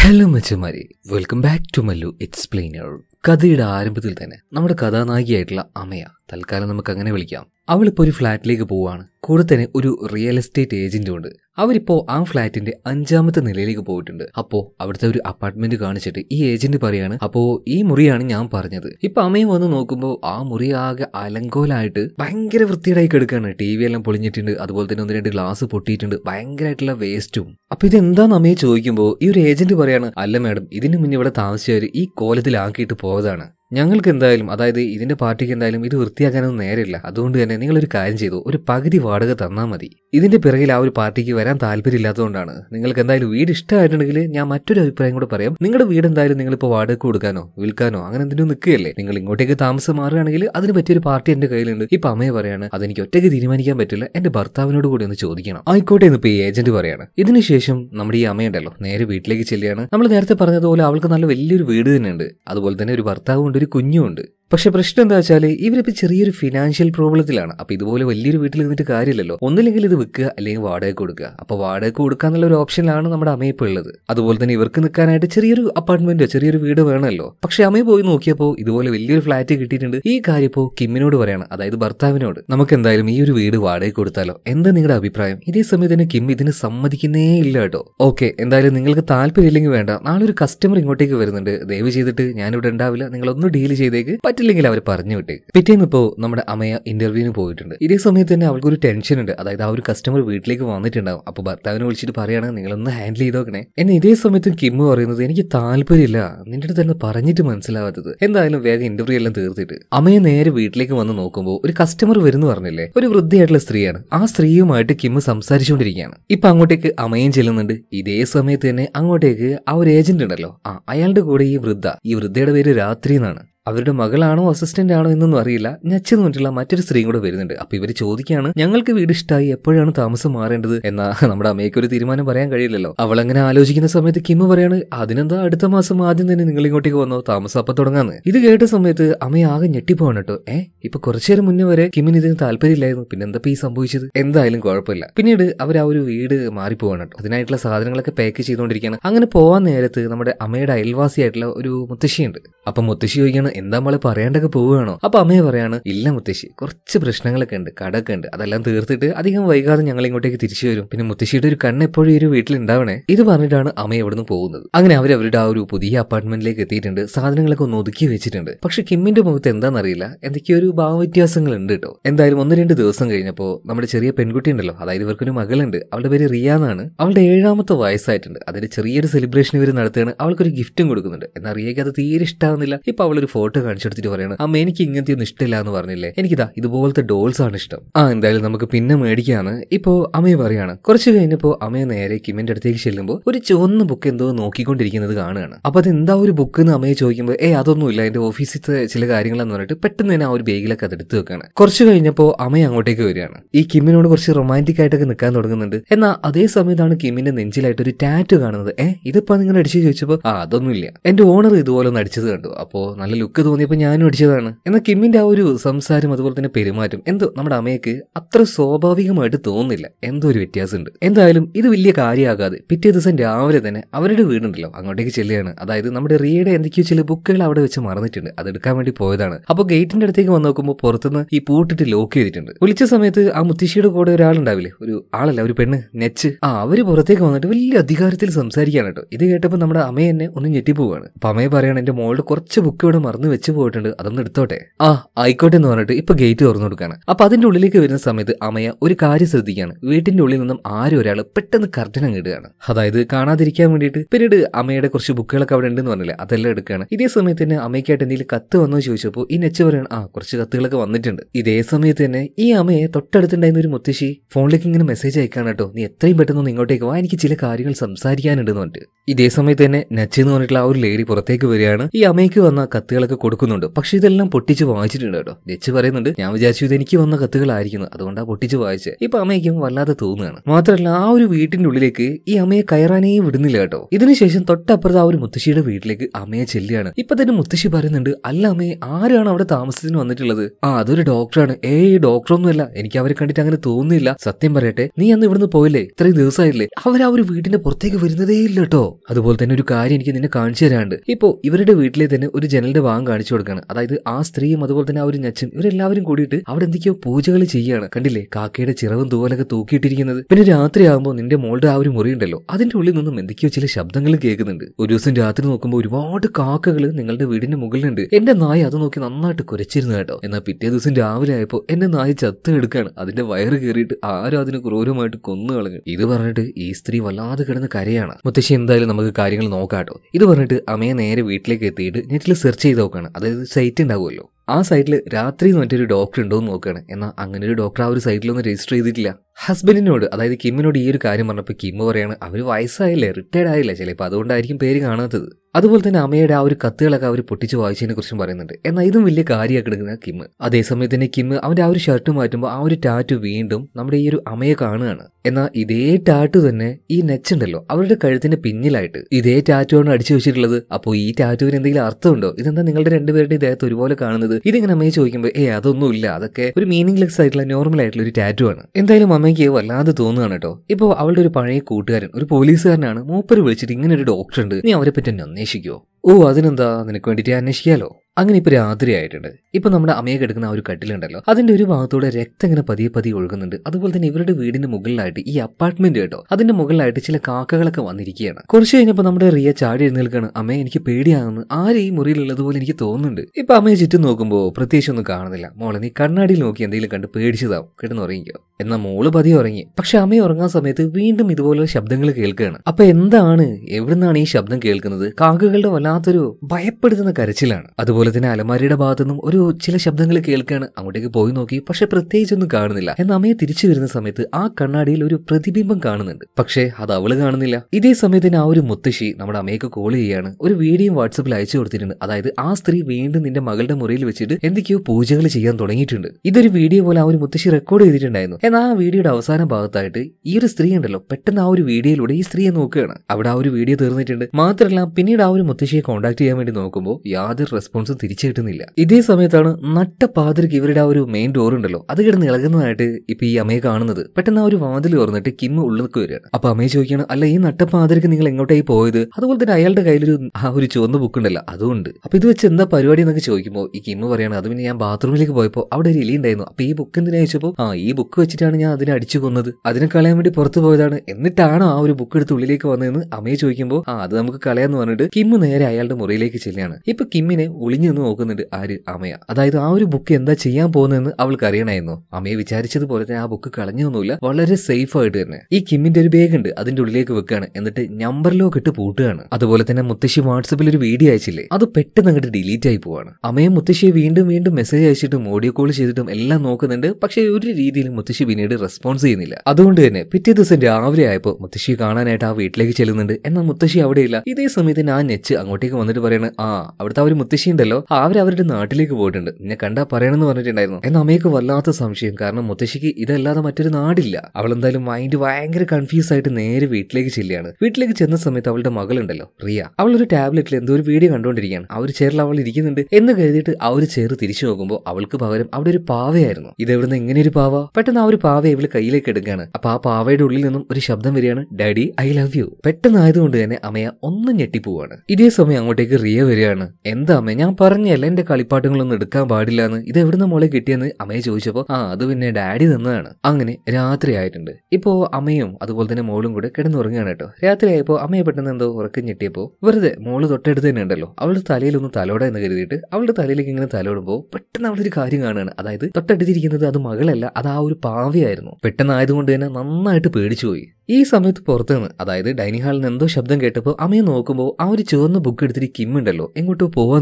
hello മച്ചമാരി welcome back to Mallu explainer കഥയുടെ ആരംഭത്തിൽ തന്നെ നമ്മുടെ കഥാനായികയായിട്ടുള്ള അമയ തൽക്കാലം നമുക്ക് അങ്ങനെ വിളിക്കാം അവളിപ്പോൾ ഒരു ഫ്ലാറ്റിലേക്ക് പോവാണ് കൂടെ തന്നെ ഒരു റിയൽ എസ്റ്റേറ്റ് ഏജന്റും ഉണ്ട് അവരിപ്പോ ആ ഫ്ലാറ്റിന്റെ അഞ്ചാമത്തെ നിലയിലേക്ക് പോയിട്ടുണ്ട് അപ്പോ അവിടുത്തെ ഒരു അപ്പാർട്ട്മെന്റ് കാണിച്ചിട്ട് ഈ ഏജന്റ് പറയാണ് അപ്പോ ഈ മുറിയാണ് ഞാൻ പറഞ്ഞത് ഇപ്പൊ അമ്മയും വന്ന് നോക്കുമ്പോൾ ആ മുറി ആകെ അലങ്കോലായിട്ട് ഭയങ്കര വൃത്തിയേടായി കിടക്കാണ് ടി വി എല്ലാം പൊളിഞ്ഞിട്ടുണ്ട് അതുപോലെ തന്നെ ഒന്ന് രണ്ട് ഗ്ലാസ് പൊട്ടിയിട്ടുണ്ട് ഭയങ്കരമായിട്ടുള്ള വേസ്റ്റും അപ്പൊ ഇത് എന്താന്ന് അമ്മയെ ചോദിക്കുമ്പോൾ ഈ ഒരു ഏജന്റ് പറയാണ് അല്ല മാഡം ഇതിനു മുന്നേ ഇവിടെ താമസിച്ചവർ ഈ കോലത്തിലാക്കിയിട്ട് പോയതാണ് ഞങ്ങൾക്ക് എന്തായാലും അതായത് ഇതിന്റെ പാർട്ടിക്ക് എന്തായാലും ഇത് വൃത്തിയാക്കാനൊന്നും നേരമില്ല അതുകൊണ്ട് തന്നെ നിങ്ങളൊരു കാര്യം ചെയ്തു ഒരു പകുതി വാടക തന്നാൽ മതി ഇതിന്റെ പിറകിൽ ആ ഒരു പാർട്ടിക്ക് വരാൻ താല്പര്യമില്ലാത്തതുകൊണ്ടാണ് നിങ്ങൾക്ക് എന്തായാലും വീട് ഇഷ്ടമായിട്ടുണ്ടെങ്കിൽ ഞാൻ മറ്റൊരു അഭിപ്രായം കൂടെ പറയാം നിങ്ങളുടെ വീട് എന്തായാലും നിങ്ങളിപ്പോൾ വാടക കൊടുക്കാനോ വിൽക്കാനോ അങ്ങനെ എന്തിനും നിൽക്കുകയല്ലേ നിങ്ങൾ ഇങ്ങോട്ടേക്ക് താമസം മാറുകയാണെങ്കിൽ അതിന് പറ്റിയൊരു പാർട്ടി എന്റെ കയ്യിലുണ്ട് ഇപ്പൊ അമ്മയെ പറയാണ് അതെനിക്ക് ഒറ്റയ്ക്ക് തീരുമാനിക്കാൻ പറ്റില്ല എന്റെ ഭർത്താവിനോട് കൂടി ഒന്ന് ചോദിക്കണം ആയിക്കോട്ടെ എന്ന് ഇപ്പൊ ഈ ഏജന്റ് പറയാണ് ഇതിനുശേഷം നമ്മുടെ ഈ അമ്മയുണ്ടല്ലോ നേരെ വീട്ടിലേക്ക് ചെല്ലുകയാണ് നമ്മൾ നേരത്തെ പറഞ്ഞതുപോലെ അവൾക്ക് നല്ല വലിയൊരു വീട് തന്നെയുണ്ട് അതുപോലെ തന്നെ ഒരു ഭർത്താവും ഉണ്ട് ഒരു കുഞ്ഞുമുണ്ട് പക്ഷെ പ്രശ്നം എന്താ വെച്ചാൽ ഇവരിപ്പോ ചെറിയൊരു ഫിനാൻഷ്യൽ പ്രോബ്ലത്തിലാണ് അപ്പൊ ഇതുപോലെ വലിയൊരു വീട്ടിൽ നിന്നിട്ട് കാര്യമില്ലല്ലോ ഒന്നില്ലെങ്കിൽ ഇത് വിൽക്കുക അല്ലെങ്കിൽ വാടക കൊടുക്കുക അപ്പൊ വാടക കൊടുക്കുക എന്നുള്ള ഒരു ഓപ്ഷനിലാണ് നമ്മുടെ അമ്മ ഇപ്പോൾ ഉള്ളത് അതുപോലെ തന്നെ ഇവർക്ക് നിൽക്കാനായിട്ട് ചെറിയൊരു അപ്പാർട്ട്മെന്റോ ചെറിയൊരു വീട് വേണമല്ലോ പക്ഷെ അമ്മ പോയി നോക്കിയപ്പോൾ ഇതുപോലെ വലിയൊരു ഫ്ലാറ്റ് കിട്ടിയിട്ടുണ്ട് ഈ കാര്യം ഇപ്പോൾ കിമ്മിനോട് പറയാണ് അതായത് ഭർത്താവിനോട് നമുക്ക് എന്തായാലും ഈ ഒരു വീട് വാടക കൊടുത്താലോ എന്താ നിങ്ങളുടെ അഭിപ്രായം ഇതേ സമയത്ത് തന്നെ കിം ഇതിന് സമ്മതിക്കുന്നേ ഇല്ല കേട്ടോ ഓക്കെ എന്തായാലും നിങ്ങൾക്ക് താല്പര്യമില്ലെങ്കിൽ വേണ്ട നാളെ ഒരു കസ്റ്റമർ ഇങ്ങോട്ടേക്ക് വരുന്നുണ്ട് ദയവ് ചെയ്തിട്ട് ഞാനിവിടെ ഉണ്ടാവില്ല നിങ്ങളൊന്ന് ഡീൽ ചെയ്തേക്ക് പറ്റില്ലെങ്കിൽ അവർ പറഞ്ഞു വിട്ടേക്ക് പിറ്റേന്ന് ഇപ്പോൾ നമ്മുടെ അമ്മയ ഇന്റർവ്യൂവിന് പോയിട്ടുണ്ട് ഇതേ സമയത്ത് തന്നെ അവൾക്കൊരു ടെൻഷൻ ഉണ്ട് അതായത് ആ ഒരു കസ്റ്റമർ വീട്ടിലേക്ക് വന്നിട്ടുണ്ടാവും അപ്പോൾ ഭർത്താവിനെ വിളിച്ചിട്ട് പറയാണ് നിങ്ങളൊന്ന് ഹാൻഡിൽ ചെയ്തോക്കണേ എന്നെ ഇതേ സമയത്ത് കിമ്മ് പറയുന്നത് എനിക്ക് താല്പര്യമില്ല നിന്റെ അടുത്ത് തന്നെ പറഞ്ഞിട്ട് മനസ്സിലാവാത്തത് എന്തായാലും വേഗം ഇന്റർവ്യൂ എല്ലാം തീർത്തിട്ട് അമ്മയെ നേരെ വീട്ടിലേക്ക് വന്ന് നോക്കുമ്പോൾ ഒരു കസ്റ്റമർ വരുന്നു പറഞ്ഞില്ലേ ഒരു വൃദ്ധയായിട്ടുള്ള സ്ത്രീയാണ് ആ സ്ത്രീയുമായിട്ട് കിമ്മ് സംസാരിച്ചുകൊണ്ടിരിക്കുകയാണ് ഇപ്പൊ അങ്ങോട്ടേക്ക് അമ്മയും ചെല്ലുന്നുണ്ട് ഇതേ സമയത്ത് തന്നെ അങ്ങോട്ടേക്ക് ആ ഒരു ഏജന്റ് ഉണ്ടല്ലോ ആ അയാളുടെ കൂടെ ഈ വൃദ്ധ ഈ വൃദ്ധയുടെ പേര് രാത്രി എന്നാണ് അവരുടെ മകളാണോ അസിസ്റ്റന്റ് ആണോ എന്നൊന്നും അറിയില്ല ഞച്ചെന്ന് പറഞ്ഞിട്ടുള്ള മറ്റൊരു സ്ത്രീയും കൂടെ വരുന്നുണ്ട് അപ്പൊ ഇവര് ചോദിക്കുകയാണ് ഞങ്ങൾക്ക് വീട് ഇഷ്ടമായി എപ്പോഴാണ് താമസം മാറേണ്ടത് എന്നാ നമ്മുടെ അമ്മയ്ക്ക് ഒരു തീരുമാനം പറയാൻ കഴിയില്ലല്ലോ അവൾ അങ്ങനെ ആലോചിക്കുന്ന സമയത്ത് കിമ്മ പറയാണ് അതിനെന്താ അടുത്ത മാസം ആദ്യം തന്നെ നിങ്ങൾ ഇങ്ങോട്ടേക്ക് വന്നോ താമസം അപ്പൊ തുടങ്ങാന്ന് ഇത് കേട്ട സമയത്ത് അമ്മ ആകെ ഞെട്ടിപ്പോവാണ് കേട്ടോ ഏ ഇപ്പൊ കുറച്ചു നേരം മുന്നേ വരെ കിമ്മിന് ഇതിന് താല്പര്യമില്ലായിരുന്നു പിന്നെ എന്താ ഈ സംഭവിച്ചത് എന്തായാലും കുഴപ്പമില്ല പിന്നീട് അവർ ആ ഒരു വീട് മാറിപ്പോവാണ് കേട്ടോ അതിനായിട്ടുള്ള സാധനങ്ങളൊക്കെ പാക്ക് ചെയ്തുകൊണ്ടിരിക്കുകയാണ് അങ്ങനെ പോവാൻ നേരത്ത് നമ്മുടെ അമ്മയുടെ അയൽവാസിയായിട്ടുള്ള ഒരു മുത്തശ്ശിയുണ്ട് അപ്പൊ മുത്തശ്ശി ചോദിക്കാണ് എന്താ നമ്മളെ പറയാണ്ടൊക്കെ പോവുകയാണോ അപ്പൊ അമ്മയെ പറയാണ് ഇല്ല മുത്തശ്ശി കുറച്ച് പ്രശ്നങ്ങളൊക്കെ ഉണ്ട് കടൊക്കെ ഉണ്ട് അതെല്ലാം തീർത്തിട്ട് അധികം വൈകാതെ ഞങ്ങൾ ഇങ്ങോട്ടേക്ക് തിരിച്ചു വരും പിന്നെ മുത്തശ്ശിയുടെ ഒരു കണ്ണ് എപ്പോഴും ഈ ഒരു വീട്ടിൽ ഉണ്ടാവണേ ഇത് പറഞ്ഞിട്ടാണ് അമ്മ എവിടുന്ന് പോകുന്നത് അങ്ങനെ അവർ അവരുടെ ആ ഒരു പുതിയ അപ്പാർട്ട്മെന്റിലേക്ക് എത്തിയിട്ടുണ്ട് സാധനങ്ങളൊക്കെ ഒന്ന് ഒതുക്കി വെച്ചിട്ടുണ്ട് പക്ഷെ കിമ്മിന്റെ മുഖത്ത് എന്താണെന്നറിയില്ല എന്തൊക്കെയോ ഒരു ഭാവവ്യത്യാസങ്ങൾ ഉണ്ട് കേട്ടോ എന്തായാലും ഒന്ന് രണ്ട് ദിവസം കഴിഞ്ഞപ്പോൾ നമ്മുടെ ചെറിയ പെൺകുട്ടി ഉണ്ടല്ലോ അതായത് ഇവർക്കൊരു മകളുണ്ട് അവളുടെ പേര് റിയ എന്നാണ് അവളുടെ ഏഴാമത്തെ വയസ്സായിട്ടുണ്ട് അതിന്റെ ചെറിയൊരു സെലിബ്രേഷൻ ഇവർ നടത്തുകയാണ് അവൾക്കൊരു ഗിഫ്റ്റും കൊടുക്കുന്നുണ്ട് എന്നാൽ റിയയ്ക്ക് അത് തീരെ ഇഷ്ടമാവുന്നില്ല ഇപ്പൊ അവളൊരു ഫോട്ടോ കാണിച്ചെടുത്തിട്ട് പറയാണ് അമ്മ എനിക്ക് ഇങ്ങനത്തെ ഒന്നും ഇഷ്ടമില്ല എന്ന് പറഞ്ഞില്ലേ എനിക്കിതാ ഇതുപോലത്തെ ഡോൾസ് ആണ് ഇഷ്ടം ആ എന്തായാലും നമുക്ക് പിന്നെ മേടിക്കാന്ന് ഇപ്പോ അമ്മയെ പറയാണ് കുറച്ച് കഴിഞ്ഞപ്പോ അമ്മയെ നേരെ കിമ്മിന്റെ അടുത്തേക്ക് ചെല്ലുമ്പോൾ ഒരു ചുവന്ന ബുക്ക് എന്തോ നോക്കിക്കൊണ്ടിരിക്കുന്നത് കാണുകയാണ് അപ്പൊ അത് എന്താ ഒരു ബുക്ക് എന്ന് അമ്മയെ ചോദിക്കുമ്പോൾ ഏ അതൊന്നുമില്ല എന്റെ ഓഫീസിലത്തെ ചില കാര്യങ്ങളെന്ന് പറഞ്ഞിട്ട് പെട്ടെന്ന് തന്നെ ആ ഒരു ബേഗിലൊക്കെ അത് എടുത്തു വെക്കാണ് കുറച്ച് കഴിഞ്ഞപ്പോൾ അമ്മ അങ്ങോട്ടേക്ക് വരികയാണ് ഈ കിമ്മിനോട് കുറച്ച് റൊമാൻറ്റിക് ആയിട്ടൊക്കെ നിൽക്കാൻ തുടങ്ങുന്നുണ്ട് എന്നാൽ അതേ സമയത്താണ് കിമ്മിന്റെ നെഞ്ചിലായിട്ട് ഒരു ടാറ്റു കാണുന്നത് ഏ ഇതിപ്പോ നിങ്ങൾ അടിച്ചു ചോദിച്ചപ്പോൾ ആ അതൊന്നുമില്ല എന്റെ ഓണർ ഇതുപോലെ ഒന്ന് അടിച്ചത് കണ്ടു അപ്പോ നല്ല ലുക്ക് തോന്നിയപ്പോൾ ഞാനും അടിച്ചതാണ് എന്നാൽ കിമ്മിന്റെ ആ ഒരു സംസാരം അതുപോലെ തന്നെ പെരുമാറ്റം എന്തോ നമ്മുടെ അമ്മയ്ക്ക് അത്ര സ്വാഭാവികമായിട്ട് തോന്നുന്നില്ല എന്തോ ഒരു വ്യത്യാസമുണ്ട് എന്തായാലും ഇത് വലിയ കാര്യമാകാതെ പിറ്റേ ദിവസം രാവിലെ തന്നെ അവരുടെ വീടുണ്ടല്ലോ അങ്ങോട്ടേക്ക് ചെല്ലുകയാണ് അതായത് നമ്മുടെ റിയയുടെ എന്തൊക്കെയോ ചില ബുക്കുകൾ അവിടെ വെച്ച് മറന്നിട്ടുണ്ട് അത് എടുക്കാൻ വേണ്ടി പോയതാണ് അപ്പോൾ ഗേറ്റിന്റെ അടുത്തേക്ക് വന്ന് നോക്കുമ്പോൾ പുറത്തുനിന്ന് ഈ പൂട്ടിട്ട് ലോക്ക് ചെയ്തിട്ടുണ്ട് വിളിച്ച സമയത്ത് ആ മുത്തശ്ശിയുടെ കൂടെ ഒരാളുണ്ടാവില്ലേ ഒരു ആളല്ല ഒരു പെണ്ണ് നെച്ച് ആ അവര് പുറത്തേക്ക് വന്നിട്ട് വലിയ അധികാരത്തിൽ സംസാരിക്കുകയാണ് കേട്ടോ ഇത് കേട്ടപ്പോൾ നമ്മുടെ അമ്മ എന്നെ ഒന്ന് ഞെട്ടിപ്പോവാണ് അപ്പൊ അമ്മയെ പറയാണ് എന്റെ മോളുടെ കുറച്ച് ബുക്ക് ഇവിടെ മറന്നു വെച്ച് പോയിട്ടുണ്ട് അതൊന്ന് എടുത്തോട്ടെ ആ ആയിക്കോട്ടെ എന്ന് പറഞ്ഞിട്ട് ഇപ്പൊ ഗേറ്റ് തുറന്നു കൊടുക്കാണ് അപ്പൊ അതിന്റെ ഉള്ളിലേക്ക് വരുന്ന സമയത്ത് അമ്മയ ഒരു കാര്യം ശ്രദ്ധിക്കുകയാണ് വീട്ടിന്റെ ഉള്ളിൽ നിന്നും ആരും ഒരാൾ പെട്ടെന്ന് കർട്ടൻ അങ്ങ് ഇടുകയാണ് അതായത് കാണാതിരിക്കാൻ വേണ്ടിയിട്ട് പിന്നീട് അമ്മയുടെ കുറച്ച് ബുക്കുകളൊക്കെ അവിടെ ഉണ്ടെന്ന് പറഞ്ഞില്ലേ അതെല്ലാം എടുക്കുകയാണ് ഇതേ സമയത്ത് തന്നെ അമ്മയ്ക്കായിട്ട് എന്തെങ്കിലും കത്ത് വന്നോ ചോദിച്ചപ്പോൾ ഈ നെച്ച് പറയാണ് ആ കുറച്ച് കത്തുകളൊക്കെ വന്നിട്ടുണ്ട് ഇതേ സമയത്ത് തന്നെ ഈ അമ്മയെ തൊട്ടടുത്തുണ്ടായിരുന്ന ഒരു മുത്തശ്ശി ഫോണിലേക്ക് ഇങ്ങനെ മെസ്സേജ് അയക്കാണ് കേട്ടോ നീ എത്രയും പെട്ടെന്ന് ഒന്ന് ഇങ്ങോട്ടേക്ക് വാ എനിക്ക് ചില കാര്യങ്ങൾ സംസാരിക്കാനുണ്ടെന്ന് പറഞ്ഞിട്ട് ഇതേ സമയത്ത് തന്നെ നച്ച് എന്ന് പറഞ്ഞിട്ടുള്ള ആ ഒരു ലേഡി പുറത്തേക്ക് വരികയാണ് ഈ അമ്മയ്ക്ക് വന്ന കത്തുകളൊക്കെ കത്തുകളൊക്കെ കൊടുക്കുന്നുണ്ട് പക്ഷെ ഇതെല്ലാം പൊട്ടിച്ച് വായിച്ചിട്ടുണ്ട് കേട്ടോ രച്ച് പറയുന്നുണ്ട് ഞാൻ വിചാരിച്ചു ഇത് എനിക്ക് വന്ന കത്തുകളായിരിക്കുന്നു അതുകൊണ്ടാണ് പൊട്ടിച്ച് വായിച്ചത് ഇപ്പൊ അമ്മയ്ക്കും വല്ലാതെ തോന്നുകയാണ് മാത്രമല്ല ആ ഒരു വീട്ടിന്റെ ഉള്ളിലേക്ക് ഈ അമ്മയെ കയറാനേ വിടുന്നില്ല കേട്ടോ ഇതിനുശേഷം തൊട്ടപ്പുറത്ത് ആ ഒരു മുത്തശ്ശിയുടെ വീട്ടിലേക്ക് അമ്മയെ ചെല്ലുകയാണ് ഇപ്പൊ തന്നെ മുത്തശ്ശി പറയുന്നുണ്ട് അല്ല അമ്മയെ ആരാണ് അവിടെ താമസത്തിന് വന്നിട്ടുള്ളത് ആ അതൊരു ഡോക്ടറാണ് ഏയ് ഡോക്ടറൊന്നുമല്ല എനിക്ക് അവരെ കണ്ടിട്ട് അങ്ങനെ തോന്നുന്നില്ല സത്യം പറയട്ടെ നീ അന്ന് ഇവിടുന്ന് പോയില്ലേ ഇത്രയും ദിവസമായില്ലേ അവർ ആ ഒരു വീടിന്റെ പുറത്തേക്ക് വരുന്നതേ ഇല്ല കേട്ടോ അതുപോലെ തന്നെ ഒരു കാര്യം എനിക്ക് നിന്നെ കാണിച്ചു തരാണ്ട് ഇപ്പോ ഇവരുടെ വീട്ടിലെ തന്നെ ഒരു ജനലിന്റെ ഭാഗം കാണിച്ചു കൊടുക്കാണ് അതായത് ആ സ്ത്രീയും അതുപോലെ തന്നെ ആ ഒരു ഞച്ചും ഇവരെല്ലാവരും കൂടിയിട്ട് അവിടെ എന്തൊക്കെയോ പൂജകൾ ചെയ്യാണ് കണ്ടില്ലേ കാക്കയുടെ ചിറവും തൂവലൊക്കെ തൂക്കിയിട്ടിരിക്കുന്നത് പിന്നെ രാത്രി ആകുമ്പോൾ നിന്റെ മോളുടെ ആ ഒരു മുറി ഉണ്ടല്ലോ അതിന്റെ ഉള്ളിൽ നിന്നും എന്തൊക്കെയോ ചില ശബ്ദങ്ങൾ കേൾക്കുന്നുണ്ട് ഒരു ദിവസം രാത്രി നോക്കുമ്പോൾ ഒരുപാട് കാക്കകൾ നിങ്ങളുടെ വീടിന്റെ മുകളിലുണ്ട് എന്റെ നായ അത് നോക്കി നന്നായിട്ട് കുരച്ചിരുന്നു കേട്ടോ എന്നാൽ പിറ്റേ ദിവസം രാവിലെ ആയപ്പോൾ എന്റെ നായ ചത്ത് എടുക്കാണ് അതിന്റെ വയറ് കയറിയിട്ട് ആരും അതിനെ ക്രൂരമായിട്ട് കൊന്നു കളഞ്ഞു ഇത് പറഞ്ഞിട്ട് ഈ സ്ത്രീ വല്ലാതെ കിടന്ന് കരയാണ് മുത്തശ്ശി എന്തായാലും നമുക്ക് കാര്യങ്ങൾ നോക്കാട്ടോ ഇത് പറഞ്ഞിട്ട് അമ്മയെ നേരെ വീട്ടിലേക്ക് എത്തിയിട്ട് നെറ്റിൽ സെർച്ച് ചെയ്ത് നോക്കാണ് അതായത് സൈറ്റ് ഉണ്ടാവുമല്ലോ ആ സൈറ്റിൽ രാത്രി എന്ന് മറ്റൊരു ഡോക്ടർ ഉണ്ടോ എന്ന് നോക്കുകയാണ് എന്നാൽ അങ്ങനെ ഒരു ഡോക്ടർ ആ ഒരു സൈറ്റിലൊന്നും രജിസ്റ്റർ ചെയ്തിട്ടില്ല ഹസ്ബൻഡിനോട് അതായത് കിമ്മിനോട് ഈ ഒരു കാര്യം പറഞ്ഞപ്പോൾ കിമ്മ് പറയാണ് അവർ വയസ്സായില്ലേ റിട്ടയർഡ് ആയില്ല ചിലപ്പോൾ അതുകൊണ്ടായിരിക്കും പേര് കാണാത്തത് അതുപോലെ തന്നെ അമ്മയുടെ ആ ഒരു കത്തുകളൊക്കെ അവർ പൊട്ടിച്ച് വായിച്ചതിനെ കുറിച്ചും പറയുന്നുണ്ട് എന്നാൽ ഇതും വലിയ കാര്യമാക്കി എടുക്കുന്ന കിമ്മ് അതേസമയത്ത് തന്നെ കിമ്മ് അവന്റെ ആ ഒരു ഷർട്ട് മാറ്റുമ്പോൾ ആ ഒരു ടാറ്റു വീണ്ടും നമ്മുടെ ഈ ഒരു അമ്മയെ കാണുകയാണ് എന്നാൽ ഇതേ ടാറ്റു തന്നെ ഈ നെച്ചുണ്ടല്ലോ അവരുടെ കഴുത്തിന്റെ പിന്നിലായിട്ട് ഇതേ ടാറ്റു ആണ് അടിച്ചു വെച്ചിട്ടുള്ളത് അപ്പോൾ ഈ ടാറ്റുവിന് എന്തെങ്കിലും അർത്ഥമുണ്ടോ ഇതെന്താ നിങ്ങളുടെ രണ്ടുപേരുടെ ദേഹത്ത് ഒരുപോലെ കാണുന്നത് ഇതിങ്ങനെ അമ്മയെ ചോദിക്കുമ്പോൾ ഏ അതൊന്നുമില്ല അതൊക്കെ ഒരു മീനിങ്ലെസ് ആയിട്ടുള്ള നോർമൽ ആയിട്ടുള്ള ഒരു ടാറ്റു ആണ് എന്തായാലും അമ്മയ്ക്ക് വല്ലാതെ തോന്നുകയാണ് കേട്ടോ ഇപ്പോൾ അവളുടെ ഒരു പഴയ കൂട്ടുകാരൻ ഒരു പോലീസുകാരനാണ് മൂപ്പര് വിളിച്ചിട്ട് ഇങ്ങനെ ഒരു ഡോക്ടർ ഉണ്ട് നീ അവരെ പറ്റി ഒന്ന് അന്വേഷിക്കുമോ ഓ അതിനെന്താ നിനക്ക് വേണ്ടിയിട്ട് അന്വേഷിക്കാലോ അങ്ങനെ ഇപ്പൊ രാത്രി ആയിട്ടുണ്ട് ഇപ്പൊ നമ്മുടെ അമ്മയെ കിടക്കുന്ന ആ ഒരു കട്ടിലുണ്ടല്ലോ അതിന്റെ ഒരു ഭാഗത്തൂടെ രക്തം ഇങ്ങനെ പതിയെ പതിയെ ഒഴുകുന്നുണ്ട് അതുപോലെ തന്നെ ഇവരുടെ വീടിന്റെ മുകളിലായിട്ട് ഈ അപ്പാർട്ട്മെന്റ് കേട്ടോ അതിന്റെ മുകളിലായിട്ട് ചില കാക്കകളൊക്കെ വന്നിരിക്കുകയാണ് കുറച്ച് കഴിഞ്ഞപ്പോൾ നമ്മുടെ റിയ ചാടി എഴുന്നേൽക്കാണ് അമ്മയെ എനിക്ക് പേടിയാണെന്ന് ആരും ഈ മുറിയിലുള്ളതുപോലെ എനിക്ക് തോന്നുന്നുണ്ട് ഇപ്പൊ അമ്മയെ ചുറ്റും നോക്കുമ്പോൾ പ്രത്യേകിച്ച് ഒന്നും കാണുന്നില്ല മോളെ നീ കണ്ണാടിയിൽ നോക്കി എന്തെങ്കിലും കണ്ട് പേടിച്ചതാവും കിടന്നുറങ്ങിക്കോ എന്നാൽ മോള് പതിയെ ഉറങ്ങി പക്ഷെ അമ്മയെ ഉറങ്ങാൻ സമയത്ത് വീണ്ടും ഇതുപോലുള്ള ശബ്ദങ്ങൾ കേൾക്കുകയാണ് അപ്പൊ എന്താണ് എവിടുന്നാണ് ഈ ശബ്ദം കേൾക്കുന്നത് കാക്കകളുടെ വല്ലാത്തൊരു ഭയപ്പെടുത്തുന്ന കരച്ചിലാണ് അതുപോലെ തന്നെ അലമാരിയുടെ ഭാഗത്തുനിന്നും ഒരു ചില ശബ്ദങ്ങൾ കേൾക്കുകയാണ് അങ്ങോട്ടേക്ക് പോയി നോക്കി പക്ഷെ പ്രത്യേകിച്ചൊന്നും കാണുന്നില്ല എന്നാൽ അമ്മയെ തിരിച്ചു വരുന്ന സമയത്ത് ആ കണ്ണാടിയിൽ ഒരു പ്രതിബിംബം കാണുന്നുണ്ട് പക്ഷേ അത് അവള് കാണുന്നില്ല ഇതേ സമയത്ത് തന്നെ ആ ഒരു മുത്തശ്ശി നമ്മുടെ അമ്മയ്ക്ക് കോൾ ചെയ്യാണ് ഒരു വീഡിയോ വാട്സപ്പിൽ അയച്ചു കൊടുത്തിട്ടുണ്ട് അതായത് ആ സ്ത്രീ വീണ്ടും നിന്റെ മകളുടെ മുറിയിൽ വെച്ചിട്ട് എന്തൊക്കെയോ പൂജകൾ ചെയ്യാൻ തുടങ്ങിയിട്ടുണ്ട് ഇതൊരു വീഡിയോ പോലെ ആ ഒരു മുത്തശ്ശി റെക്കോർഡ് ചെയ്തിട്ടുണ്ടായിരുന്നു എന്നാൽ ആ വീഡിയോയുടെ അവസാന ഭാഗത്തായിട്ട് ഈ ഒരു സ്ത്രീ ഉണ്ടല്ലോ പെട്ടെന്ന് ആ ഒരു വീഡിയോയിലൂടെ ഈ സ്ത്രീയെ നോക്കുകയാണ് അവിടെ ആ ഒരു വീഡിയോ തീർന്നിട്ടുണ്ട് മാത്രമല്ല പിന്നീട് ആ ഒരു മുത്തശ്ശിയെ കോൺടാക്ട് ചെയ്യാൻ വേണ്ടി നോക്കുമ്പോൾ യാതൊരു റെസ്പോൺസും തിരിച്ചു കിട്ടുന്നില്ല ഇതേ സമയത്താണ് നട്ട പാതിരിക്ക് ഇവരുടെ ആ ഒരു മെയിൻ ഡോർ ഉണ്ടല്ലോ അത് കിടന്ന് ഇളകുന്നതായിട്ട് ഇപ്പൊ ഈ അമ്മയെ കാണുന്നത് പെട്ടെന്ന് ആ ഒരു വാതിൽ തുറന്നിട്ട് കിമ്മ് ഉള്ളിലേക്ക് വരികയാണ് അപ്പൊ അമ്മയെ ചോദിക്കുകയാണ് അല്ല ഈ നട്ട പാതിരിക്ക് നിങ്ങൾ എങ്ങോട്ടായി പോയത് അതുപോലെ തന്നെ അയാളുടെ കയ്യിലൊരു ആ ഒരു ചുവന്ന ബുക്ക് ഉണ്ടല്ലോ അതുകൊണ്ട് അപ്പൊ ഇത് വെച്ച് എന്താ പരിപാടി എന്നൊക്കെ ചോദിക്കുമ്പോൾ ഈ കിമ്മ് പറയാണ് അത് പിന്നെ ഞാൻ ബാത്റൂമിലേക്ക് പോയപ്പോൾ അവിടെ ഒരു എലി ഉണ്ടായിരുന്നു അപ്പൊ ഈ ബുക്ക് എന്തിനാ ചോദിച്ചപ്പോൾ ആ ഈ ബുക്ക് വെച്ചിട്ടാണ് ഞാൻ അതിനെ അടിച്ചു കൊന്നത് അതിനെ കളയാൻ വേണ്ടി പുറത്തു പോയതാണ് എന്നിട്ടാണോ ആ ഒരു ബുക്ക് എടുത്ത് ഉള്ളിലേക്ക് വന്നതെന്ന് അമ്മയെ ചോദിക്കുമ്പോൾ ആ അത് നമുക്ക് കളയാന്ന് പറഞ്ഞിട്ട് കിമ്മ് നേരെ അയാളുടെ മുറിയിലേക്ക് ചെല്ലുകയാണ് ഇപ്പൊ കിമ്മിനെ ഒളിഞ്ഞു നിന്ന് നോക്കുന്നുണ്ട് ആര് അമ്മയ അതായത് ആ ഒരു ബുക്ക് എന്താ ചെയ്യാൻ പോകുന്നതെന്ന് അവൾക്ക് അറിയണമായിരുന്നു അമ്മയെ വിചാരിച്ചതുപോലെ തന്നെ ആ ബുക്ക് കളഞ്ഞൊന്നുമില്ല വളരെ സേഫ് ആയിട്ട് തന്നെ ഈ കിമ്മിന്റെ ഒരു ബാഗ് ഉണ്ട് അതിന്റെ ഉള്ളിലേക്ക് വെക്കുകയാണ് എന്നിട്ട് നമ്പർ ലോക്ക് ഇട്ട് പൂട്ടുകയാണ് അതുപോലെ തന്നെ മുത്തശ്ശി വാട്സപ്പിൽ ഒരു വീഡിയോ അയച്ചില്ലേ അത് പെട്ടെന്ന് അങ്ങോട്ട് ഡിലീറ്റ് ആയി പോവാണ് അമ്മയെ മുത്തശ്ശിയെ വീണ്ടും വീണ്ടും മെസ്സേജ് അയച്ചിട്ടും ഓഡിയോ കോൾ ചെയ്തിട്ടും എല്ലാം നോക്കുന്നുണ്ട് പക്ഷേ ഒരു രീതിയിലും മുത്തശ്ശി പിന്നീട് റെസ്പോൺസ് ചെയ്യുന്നില്ല അതുകൊണ്ട് തന്നെ പിറ്റേ ദിവസം രാവിലെ ആയപ്പോൾ മുത്തശ്ശി കാണാനായിട്ട് ആ വീട്ടിലേക്ക് ചെല്ലുന്നുണ്ട് എന്നാൽ മുത്തശ്ശി അവിടെയില്ല ഇതേ സമയത്ത് ഞാൻ നെച്ച് അങ്ങോട്ടേക്ക് വന്നിട്ട് പറയണ ആ അവിടുത്തെ ആ ഒരു മുത്തശ്ശി ഉണ്ടല്ലോ അവർ അവരുടെ നാട്ടിലേക്ക് പോയിട്ടുണ്ട് എന്നെ കണ്ടാ പറയണമെന്ന് പറഞ്ഞിട്ടുണ്ടായിരുന്നു എന്നാൽ അമ്മയ്ക്ക് വല്ലാത്ത സംശയം കാരണം മുത്തശ്ശിക്ക് ഇതല്ലാതെ മറ്റൊരു നാടില്ല അവൾ എന്തായാലും മൈൻഡ് ഭയങ്കര കൺഫ്യൂസ് ആയിട്ട് നേരെ വീട്ടിലേക്ക് ചെല്ലുകയാണ് വീട്ടിലേക്ക് ചെന്ന സമയത്ത് അവളുടെ മകളുണ്ടല്ലോ റിയ അവൾ ഒരു ടാബ്ലറ്റിൽ എന്തോ ഒരു വീഡിയോ കണ്ടുകൊണ്ടിരിക്കുകയാണ് ആ ഒരു ചെയറിൽ അവൾ ഇരിക്കുന്നുണ്ട് എന്ന് കരുതിയിട്ട് ആ ഒരു ചെയർ തിരിച്ചു നോക്കുമ്പോൾ അവൾക്ക് പകരം അവിടെ ഒരു പാവയായിരുന്നു ഇതെവിടുന്ന് എങ്ങനെ ഒരു പാവ പെട്ടെന്ന് ആ ഒരു പാവ ഇവള് കയ്യിലേക്ക് എടുക്കുകയാണ് അപ്പൊ ആ പാവയുടെ ഉള്ളിൽ നിന്നും ഒരു ശബ്ദം വരികയാണ് ഡാഡി ഐ ലവ് യു പെട്ടെന്ന് ആയതുകൊണ്ട് തന്നെ അമ്മയ ഒന്നും ഞെട്ടിപ്പോവാണ് ഇതേ സമയം അങ്ങോട്ടേക്ക് റിയ വരികയാണ് എന്താ അമ്മ ഞാൻ പറഞ്ഞല്ല എന്റെ കളിപ്പാട്ടങ്ങളൊന്നും എടുക്കാൻ പാടില്ല എന്ന് ഇത് എവിടുന്ന മോളെ കിട്ടിയെന്ന് അമ്മയെ ചോദിച്ചപ്പോ ആ അത് പിന്നെ ഡാഡി തന്നതാണ് അങ്ങനെ രാത്രി ആയിട്ടുണ്ട് ഇപ്പോ അമ്മയും അതുപോലെ തന്നെ മോളും കൂടെ കിടന്നുറങ്ങുകയാണ് കേട്ടോ രാത്രി ആയപ്പോ അമ്മയെ പെട്ടെന്ന് എന്തോ ഉറക്കം ഞെട്ടിയപ്പോ വെറുതെ മോള് തൊട്ടടുത്ത് തന്നെ ഉണ്ടല്ലോ അവളുടെ തലയിലൊന്ന് തലോട എന്ന് കരുതിയിട്ട് അവളുടെ തലയിലേക്ക് ഇങ്ങനെ തലോടുമ്പോൾ പെട്ടെന്ന് അവളൊരു കാര്യം കാണുകയാണ് അതായത് തൊട്ടടുത്തിരിക്കുന്നത് അത് മകളല്ല അത് ആ ഒരു പാവയായിരുന്നു പെട്ടെന്ന് ആയതുകൊണ്ട് തന്നെ നന്നായിട്ട് പേടിച്ചുപോയി ഈ സമയത്ത് പുറത്തുനിന്ന് അതായത് ഡൈനിങ് ഹാളിൽ നിന്ന് എന്തോ ശബ്ദം കേട്ടപ്പോൾ അമ്മയെ നോക്കുമ്പോൾ ആ ഒരു ചുവന്ന ബുക്ക് എടുത്തിട്ട് കിം ഉണ്ടല്ലോ എങ്ങോട്ടോ പോവാൻ നിൽക്കുകയാണ്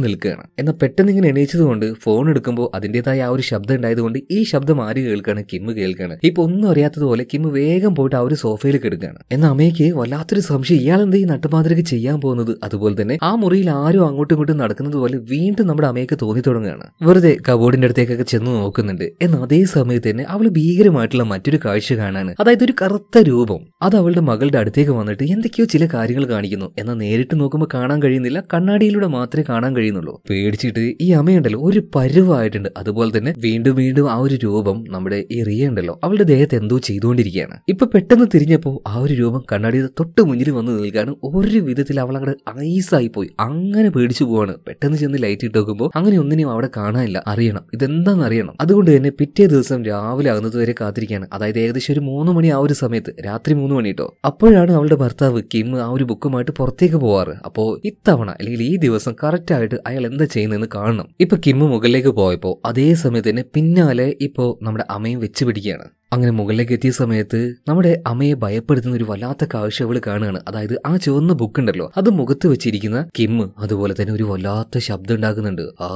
എന്നാൽ പെട്ടെന്ന് ഇങ്ങനെ എണീച്ചതുകൊണ്ട് ഫോൺ എടുക്കുമ്പോൾ അതിൻ്റെതായ ആ ഒരു ശബ്ദം ഉണ്ടായതുകൊണ്ട് ഈ ശബ്ദം ആര് കേൾക്കാണ് കിമ്മ് കേൾക്കാണ് ഇപ്പൊ ഒന്നും അറിയാത്തതുപോലെ കിമ്മ് വേഗം പോയിട്ട് ആ ഒരു സോഫയിൽ കിടക്കുകയാണ് എന്നാൽ അമ്മയ്ക്ക് വല്ലാത്തൊരു സംശയം ഇയാൾ എന്താ ഈ നട്ടുമാതിരിക്ക് ചെയ്യാൻ പോകുന്നത് അതുപോലെ തന്നെ ആ മുറിയിൽ ആരും അങ്ങോട്ടും ഇങ്ങോട്ടും നടക്കുന്നത് പോലെ വീണ്ടും നമ്മുടെ അമ്മയ്ക്ക് തോന്നി തുടങ്ങുകയാണ് വെറുതെ കബോർഡിന്റെ അടുത്തേക്കൊക്കെ ചെന്ന് നോക്കുന്നുണ്ട് എന്നാൽ അതേ സമയത്ത് തന്നെ അവൾ ഭീകരമായിട്ടുള്ള മറ്റൊരു കാഴ്ച കാണാണ് അതായത് ഒരു കറുത്ത രൂപം അത് അവളുടെ മകളുടെ അടുത്തേക്ക് വന്നിട്ട് എന്തൊക്കെയോ ചില കാര്യങ്ങൾ കാണിക്കുന്നു എന്നാൽ നേരിട്ട് നോക്കുമ്പോൾ കാണാൻ കഴിയുന്നില്ല കണ്ണാടിയിലൂടെ മാത്രമേ കാണാൻ കഴിയുന്നുള്ളൂ പേടിച്ചിട്ട് ഈ അമ്മയുണ്ടല്ലോ ഒരു പരുവായിട്ടുണ്ട് അതുപോലെ തന്നെ വീണ്ടും വീണ്ടും ആ ഒരു രൂപം നമ്മുടെ ഈ റിയ ഉണ്ടല്ലോ അവളുടെ ദേഹത്ത് എന്തോ ചെയ്തുകൊണ്ടിരിക്കുകയാണ് ഇപ്പൊ പെട്ടെന്ന് തിരിഞ്ഞപ്പോൾ ആ ഒരു രൂപം കണ്ണാടിയുടെ തൊട്ട് മുന്നിൽ വന്ന് നിൽക്കാണ് ഒരു വിധത്തിൽ അവൾ അങ്ങോട്ട് ഐസായി പോയി അങ്ങനെ പേടിച്ചു പോവാണ് പെട്ടെന്ന് ചെന്ന് ലൈറ്റ് ഇട്ട് നോക്കുമ്പോൾ അങ്ങനെ ഒന്നിനെയും അവിടെ കാണാനില്ല അറിയണം ഇതെന്താണെന്ന് അറിയണം അതുകൊണ്ട് തന്നെ പിറ്റേ ദിവസം രാവിലെ ആകുന്നത് വരെ കാത്തിരിക്കുകയാണ് അതായത് ഏകദേശം ഒരു മൂന്ന് മണി ആ ഒരു സമയത്ത് രാത്രി മൂന്ന് മണി കേട്ടോ അപ്പോഴാണ് അവളുടെ ഭർത്താവ് കിം ആ ഒരു ബുക്കുമായിട്ട് പുറത്തേക്ക് പോവാറ് അപ്പോ ഇത്തവണ അല്ലെങ്കിൽ ഈ ദിവസം കറക്റ്റ് ആയിട്ട് അയാൾ എന്താ ചെയ്യുന്നതെന്ന് കാണണം ഇപ്പൊ കിമ്മ് മുകളിലേക്ക് പോയപ്പോ അതേ സമയത്ത് തന്നെ പിന്നാലെ ഇപ്പോ നമ്മുടെ അമ്മയും വെച്ച് പിടിക്കുകയാണ് അങ്ങനെ മുകളിലേക്ക് എത്തിയ സമയത്ത് നമ്മുടെ അമ്മയെ ഭയപ്പെടുത്തുന്ന ഒരു വല്ലാത്ത കാഴ്ച അവള് കാണുകയാണ് അതായത് ആ ചുവന്ന ബുക്ക് ഉണ്ടല്ലോ അത് മുഖത്ത് വെച്ചിരിക്കുന്ന കിമ്മ് അതുപോലെ തന്നെ ഒരു വല്ലാത്ത ശബ്ദം ഉണ്ടാക്കുന്നുണ്ട് ആ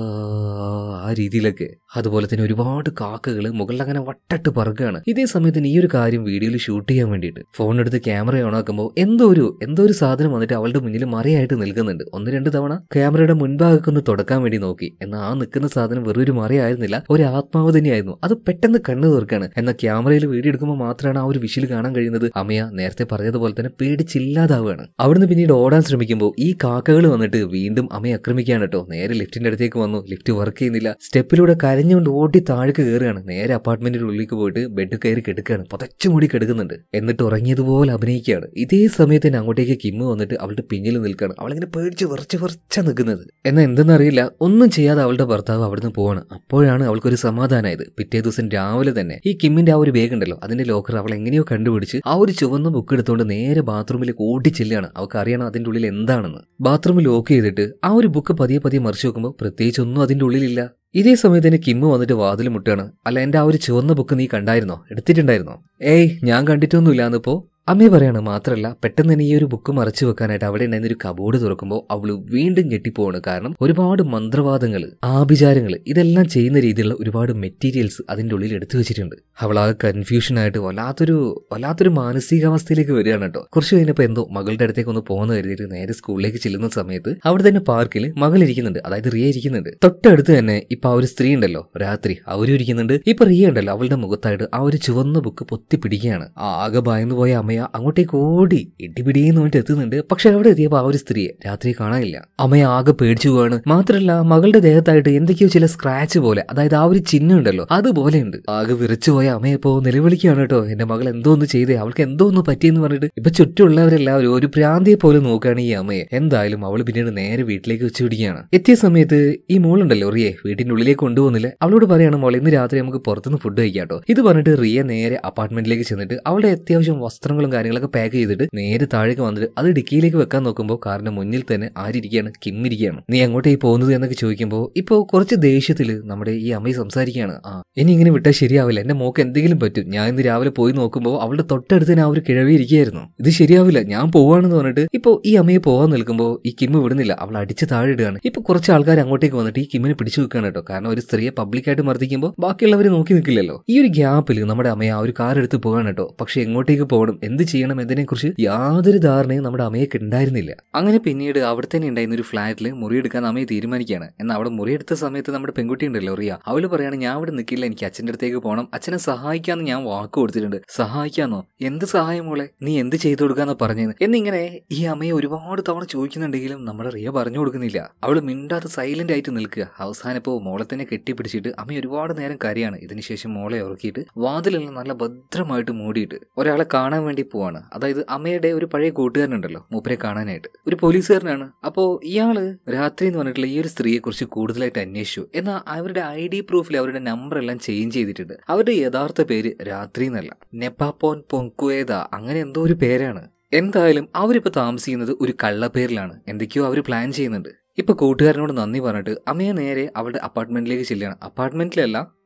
ആ രീതിയിലൊക്കെ അതുപോലെ തന്നെ ഒരുപാട് കാക്കകൾ മുകളിൽ അങ്ങനെ വട്ടട്ട് പറക്കുകയാണ് ഇതേ സമയത്ത് ഈ ഒരു കാര്യം വീഡിയോയിൽ ഷൂട്ട് ചെയ്യാൻ വേണ്ടിയിട്ട് ഫോൺ എടുത്ത് ക്യാമറ ഓൺ ആക്കുമ്പോൾ എന്തോ ഒരു എന്തോ ഒരു സാധനം വന്നിട്ട് അവളുടെ മുന്നിൽ മറയായിട്ട് നിൽക്കുന്നുണ്ട് ഒന്ന് രണ്ട് തവണ ക്യാമറയുടെ മുൻഭാഗത്ത് ഒന്ന് തുടക്കാൻ വേണ്ടി നോക്കി എന്നാൽ ആ നിൽക്കുന്ന സാധനം വെറും ഒരു മറയായിരുന്നില്ല ഒരു ആത്മാവ് തന്നെയായിരുന്നു അത് പെട്ടെന്ന് കണ്ണു തീർക്കാണ് എന്നാൽ ക്യാമറയിൽ വീഡിയോ എടുക്കുമ്പോൾ മാത്രമാണ് ആ ഒരു വിഷിൽ കാണാൻ കഴിയുന്നത് അമ്മയ നേരത്തെ പറഞ്ഞതുപോലെ തന്നെ പേടിച്ചില്ലാതാവുകയാണ് അവിടുന്ന് പിന്നീട് ഓടാൻ ശ്രമിക്കുമ്പോൾ ഈ കാക്കകൾ വന്നിട്ട് വീണ്ടും അമ്മയെ ആക്രമിക്കുകയാണ് കേട്ടോ നേരെ ലിഫ്റ്റിന്റെ അടുത്തേക്ക് വന്നു ലിഫ്റ്റ് വർക്ക് ചെയ്യുന്നില്ല സ്റ്റെപ്പിലൂടെ കരഞ്ഞുകൊണ്ട് ഓടി താഴേക്ക് കയറുകയാണ് നേരെ അപ്പാർട്ട്മെന്റിന്റെ ഉള്ളിലേക്ക് പോയിട്ട് ബെഡ് കയറി കിടക്കുകയാണ് പുതച്ചു മൂടി കിടക്കുന്നുണ്ട് എന്നിട്ട് ഉറങ്ങിയതുപോലെ അഭിനയിക്കുകയാണ് ഇതേ സമയത്ത് തന്നെ അങ്ങോട്ടേക്ക് കിമ്മ് വന്നിട്ട് അവളുടെ പിന്നിൽ നിൽക്കുകയാണ് അവളിങ്ങനെ പേടിച്ച് വിറച്ച് വിറച്ച നിൽക്കുന്നത് എന്നാൽ എന്തെന്നറിയില്ല ഒന്നും ചെയ്യാതെ അവളുടെ ഭർത്താവ് അവിടുന്ന് പോവാണ് അപ്പോഴാണ് അവൾക്കൊരു സമാധാനമായത് പിറ്റേ ദിവസം രാവിലെ തന്നെ ഈ കിമ്മിന്റെ ആ ഒരു ബാഗ് ഉണ്ടല്ലോ അതിന്റെ ലോക്കർ അവൾ എങ്ങനെയോ കണ്ടുപിടിച്ച് ആ ഒരു ചുവന്ന ബുക്ക് എടുത്തുകൊണ്ട് നേരെ ബാത്റൂമിലേക്ക് ഓടി ചെല്ലുകയാണ് അവൾക്ക് അറിയണം അതിന്റെ ഉള്ളിൽ എന്താണെന്ന് ബാത്റൂം ലോക്ക് ചെയ്തിട്ട് ആ ഒരു ബുക്ക് പതിയെ പതിയെ മറിച്ച് നോക്കുമ്പോൾ പ്രത്യേകിച്ച് ഒന്നും അതിന്റെ ഉള്ളിലില്ല ഇതേ സമയത്ത് തന്നെ കിമ്മ് വന്നിട്ട് വാതിൽ മുട്ടാണ് അല്ല എന്റെ ആ ഒരു ചുവന്ന ബുക്ക് നീ കണ്ടായിരുന്നോ എടുത്തിട്ടുണ്ടായിരുന്നോ ഏയ് ഞാൻ കണ്ടിട്ടൊന്നുമില്ല എന്നിപ്പോ അമ്മയെ പറയാണ് മാത്രമല്ല പെട്ടെന്ന് തന്നെ ഈ ഒരു ബുക്ക് മറച്ചു വെക്കാനായിട്ട് അവിടെ ഉണ്ടായിരുന്ന ഒരു കബോർഡ് തുറക്കുമ്പോൾ അവള് വീണ്ടും ഞെട്ടിപ്പോവാണ് കാരണം ഒരുപാട് മന്ത്രവാദങ്ങൾ ആഭിചാരങ്ങൾ ഇതെല്ലാം ചെയ്യുന്ന രീതിയിലുള്ള ഒരുപാട് മെറ്റീരിയൽസ് അതിന്റെ ഉള്ളിൽ എടുത്തു വെച്ചിട്ടുണ്ട് അവൾ ആ കൺഫ്യൂഷൻ ആയിട്ട് വല്ലാത്തൊരു വല്ലാത്തൊരു മാനസികാവസ്ഥയിലേക്ക് വരികയാണ് കേട്ടോ കുറച്ച് കഴിഞ്ഞപ്പോൾ എന്തോ മകളുടെ അടുത്തേക്ക് ഒന്ന് പോകുന്ന കരുതിയിട്ട് നേരെ സ്കൂളിലേക്ക് ചെല്ലുന്ന സമയത്ത് അവിടെ തന്നെ പാർക്കിൽ മകൾ ഇരിക്കുന്നുണ്ട് അതായത് റിയ ഇരിക്കുന്നുണ്ട് തൊട്ടടുത്ത് തന്നെ ഇപ്പൊ ആ ഒരു സ്ത്രീ ഉണ്ടല്ലോ രാത്രി അവരും ഇരിക്കുന്നുണ്ട് ഇപ്പൊ റിയ ഉണ്ടല്ലോ അവളുടെ മുഖത്തായിട്ട് ആ ഒരു ചുവന്ന ബുക്ക് പൊത്തി പിടിക്കുകയാണ് ആകെ ഭയന്നു പോയ അമ്മ അങ്ങോട്ടേക്ക് ഓടി ഇടിപിടിയെന്ന് വേണ്ടി എത്തുന്നുണ്ട് പക്ഷെ അവിടെ എത്തിയപ്പോൾ ആ ഒരു സ്ത്രീയെ രാത്രി കാണാനില്ല അമ്മയെ ആകെ പേടിച്ചു പോവാണ് മാത്രമല്ല മകളുടെ ദേഹത്തായിട്ട് എന്തൊക്കെയോ ചില സ്ക്രാച്ച് പോലെ അതായത് ആ ഒരു ചിഹ്നം ഉണ്ടല്ലോ അതുപോലെ ഉണ്ട് ആകെ വിറച്ചു പോയ അമ്മയപ്പോ നിലവിളിക്കുകയാണ് കേട്ടോ എന്റെ മകൾ എന്തോ ഒന്ന് ചെയ്തേ അവൾക്ക് എന്തോ ഒന്ന് പറ്റിയെന്ന് പറഞ്ഞിട്ട് ഇപ്പൊ ചുറ്റുമുള്ളവരെല്ലാവരും ഒരു ഭ്രാന്തിയെ പോലെ നോക്കുകയാണ് ഈ അമ്മയെ എന്തായാലും അവൾ പിന്നീട് നേരെ വീട്ടിലേക്ക് വെച്ച് പിടിക്കുകയാണ് എത്തിയ സമയത്ത് ഈ മോളുണ്ടല്ലോ റിയെ വീട്ടിന്റെ ഉള്ളിലേക്ക് കൊണ്ടുപോകുന്നില്ല അവളോട് പറയാണ് മോളെ ഇന്ന് രാത്രി നമുക്ക് പുറത്തുനിന്ന് ഫുഡ് കഴിക്കാം കേട്ടോ ഇത് പറഞ്ഞിട്ട് റിയ നേരെ അപ്പാർട്ട്മെന്റിലേക്ക് ചെന്നിട്ട് അവളുടെ അത്യാവശ്യം വസ്ത്രങ്ങളും കാര്യങ്ങളൊക്കെ പാക്ക് ചെയ്തിട്ട് നേരെ താഴേക്ക് വന്നിട്ട് അത് ഡിക്കിയിലേക്ക് വെക്കാൻ നോക്കുമ്പോൾ കാറിന്റെ മുന്നിൽ തന്നെ ആരിയ്ക്കുകയാണ് കിമ്മിരിക്കുകയാണ് നീ എങ്ങോട്ടേ പോകുന്നത് എന്നൊക്കെ ചോദിക്കുമ്പോൾ ഇപ്പോൾ കുറച്ച് ദേഷ്യത്തിൽ നമ്മുടെ ഈ അമ്മയെ സംസാരിക്കുകയാണ് ആ ഇനി ഇങ്ങനെ വിട്ടാൽ ശരിയാവില്ല എന്റെ മോക്ക് എന്തെങ്കിലും പറ്റും ഞാൻ ഇന്ന് രാവിലെ പോയി നോക്കുമ്പോൾ അവളുടെ തൊട്ടടുത്ത് തന്നെ ആ ഒരു കിഴവി ഇരിക്കുകയായിരുന്നു ഇത് ശരിയാവില്ല ഞാൻ പോവാണെന്ന് പറഞ്ഞിട്ട് ഇപ്പോൾ ഈ അമ്മയെ പോകാൻ നിൽക്കുമ്പോൾ ഈ കിമ്മ് വിടുന്നില്ല അവൾ അടിച്ച് താഴെ ഇടുകയാണ് ഇപ്പൊ കുറച്ച് ആൾക്കാർ അങ്ങോട്ടേക്ക് വന്നിട്ട് ഈ കിമ്മിനെ പിടിച്ചു വെക്കുകയാണ് കേട്ടോ കാരണം ഒരു സ്ത്രീയെ പബ്ലിക്കായിട്ട് മർദ്ദിക്കുമ്പോൾ ബാക്കിയുള്ളവർ നോക്കി നിൽക്കില്ലല്ലോ ഈ ഒരു ഗ്യാപ്പിൽ നമ്മുടെ അമ്മയെ ആ ഒരു കാർ എടുത്ത് പോകാൻ കേട്ടോ പക്ഷെ എങ്ങോട്ടേക്ക് പോകണം എന്ത് ചെയ്യണം എന്നതിനെക്കുറിച്ച് യാതൊരു ധാരണയും നമ്മുടെ അമ്മയ്ക്ക് ഉണ്ടായിരുന്നില്ല അങ്ങനെ പിന്നീട് അവിടെ തന്നെ ഉണ്ടായിരുന്ന ഒരു ഫ്ലാറ്റിൽ മുറിയെടുക്കാൻ അമ്മയെ തീരുമാനിക്കുകയാണ് എന്നാൽ അവിടെ മുറിയെടുത്ത സമയത്ത് നമ്മുടെ പെൺകുട്ടി ഉണ്ടല്ലോ റിയ അവള് പറയാണ് ഞാൻ അവിടെ നിൽക്കില്ല എനിക്ക് അച്ഛൻ്റെ അടുത്തേക്ക് പോകണം അച്ഛനെ സഹായിക്കാന്ന് ഞാൻ വാക്ക് കൊടുത്തിട്ടുണ്ട് സഹായിക്കാന്നോ എന്ത് സഹായം മോളെ നീ എന്ത് ചെയ്തു കൊടുക്കാന്ന് പറഞ്ഞത് എന്നിങ്ങനെ ഈ അമ്മയെ ഒരുപാട് തവണ ചോദിക്കുന്നുണ്ടെങ്കിലും നമ്മുടെ റിയ പറഞ്ഞു കൊടുക്കുന്നില്ല അവള് മിണ്ടാതെ സൈലന്റ് ആയിട്ട് നിൽക്കുക അവസാനം ഇപ്പോൾ മോളെ തന്നെ കെട്ടിപ്പിടിച്ചിട്ട് അമ്മ ഒരുപാട് നേരം കരയാണ് ഇതിനുശേഷം മോളെ ഉറക്കിയിട്ട് വാതിലെല്ലാം നല്ല ഭദ്രമായിട്ട് മൂടിയിട്ട് ഒരാളെ കാണാൻ വേണ്ടി പോവാണ് അതായത് അമ്മയുടെ ഒരു പഴയ കൂട്ടുകാരനുണ്ടല്ലോ മൂപ്പരെ കാണാനായിട്ട് ഒരു പോലീസുകാരനാണ് അപ്പോൾ ഇയാള് രാത്രി എന്ന് പറഞ്ഞിട്ടുള്ള ഈ ഒരു സ്ത്രീയെ കുറിച്ച് കൂടുതലായിട്ട് അന്വേഷിച്ചു എന്നാൽ അവരുടെ ഐ ഡി പ്രൂഫിൽ അവരുടെ നമ്പർ എല്ലാം ചേഞ്ച് ചെയ്തിട്ടുണ്ട് അവരുടെ യഥാർത്ഥ പേര് രാത്രി എന്നല്ല നെപ്പാപ്പോൻ പൊങ്കുവേദ അങ്ങനെ എന്തോ ഒരു പേരാണ് എന്തായാലും അവരിപ്പോ താമസിക്കുന്നത് ഒരു കള്ളപ്പേരിലാണ് എന്തൊക്കെയോ അവർ പ്ലാൻ ചെയ്യുന്നുണ്ട് ഇപ്പൊ കൂട്ടുകാരനോട് നന്ദി പറഞ്ഞിട്ട് അമ്മയെ നേരെ അവളുടെ അപ്പാർട്ട്മെന്റിലേക്ക് ചെല്ലുകയാണ് അപ്പാർട്ട്മെന്റിലല്ല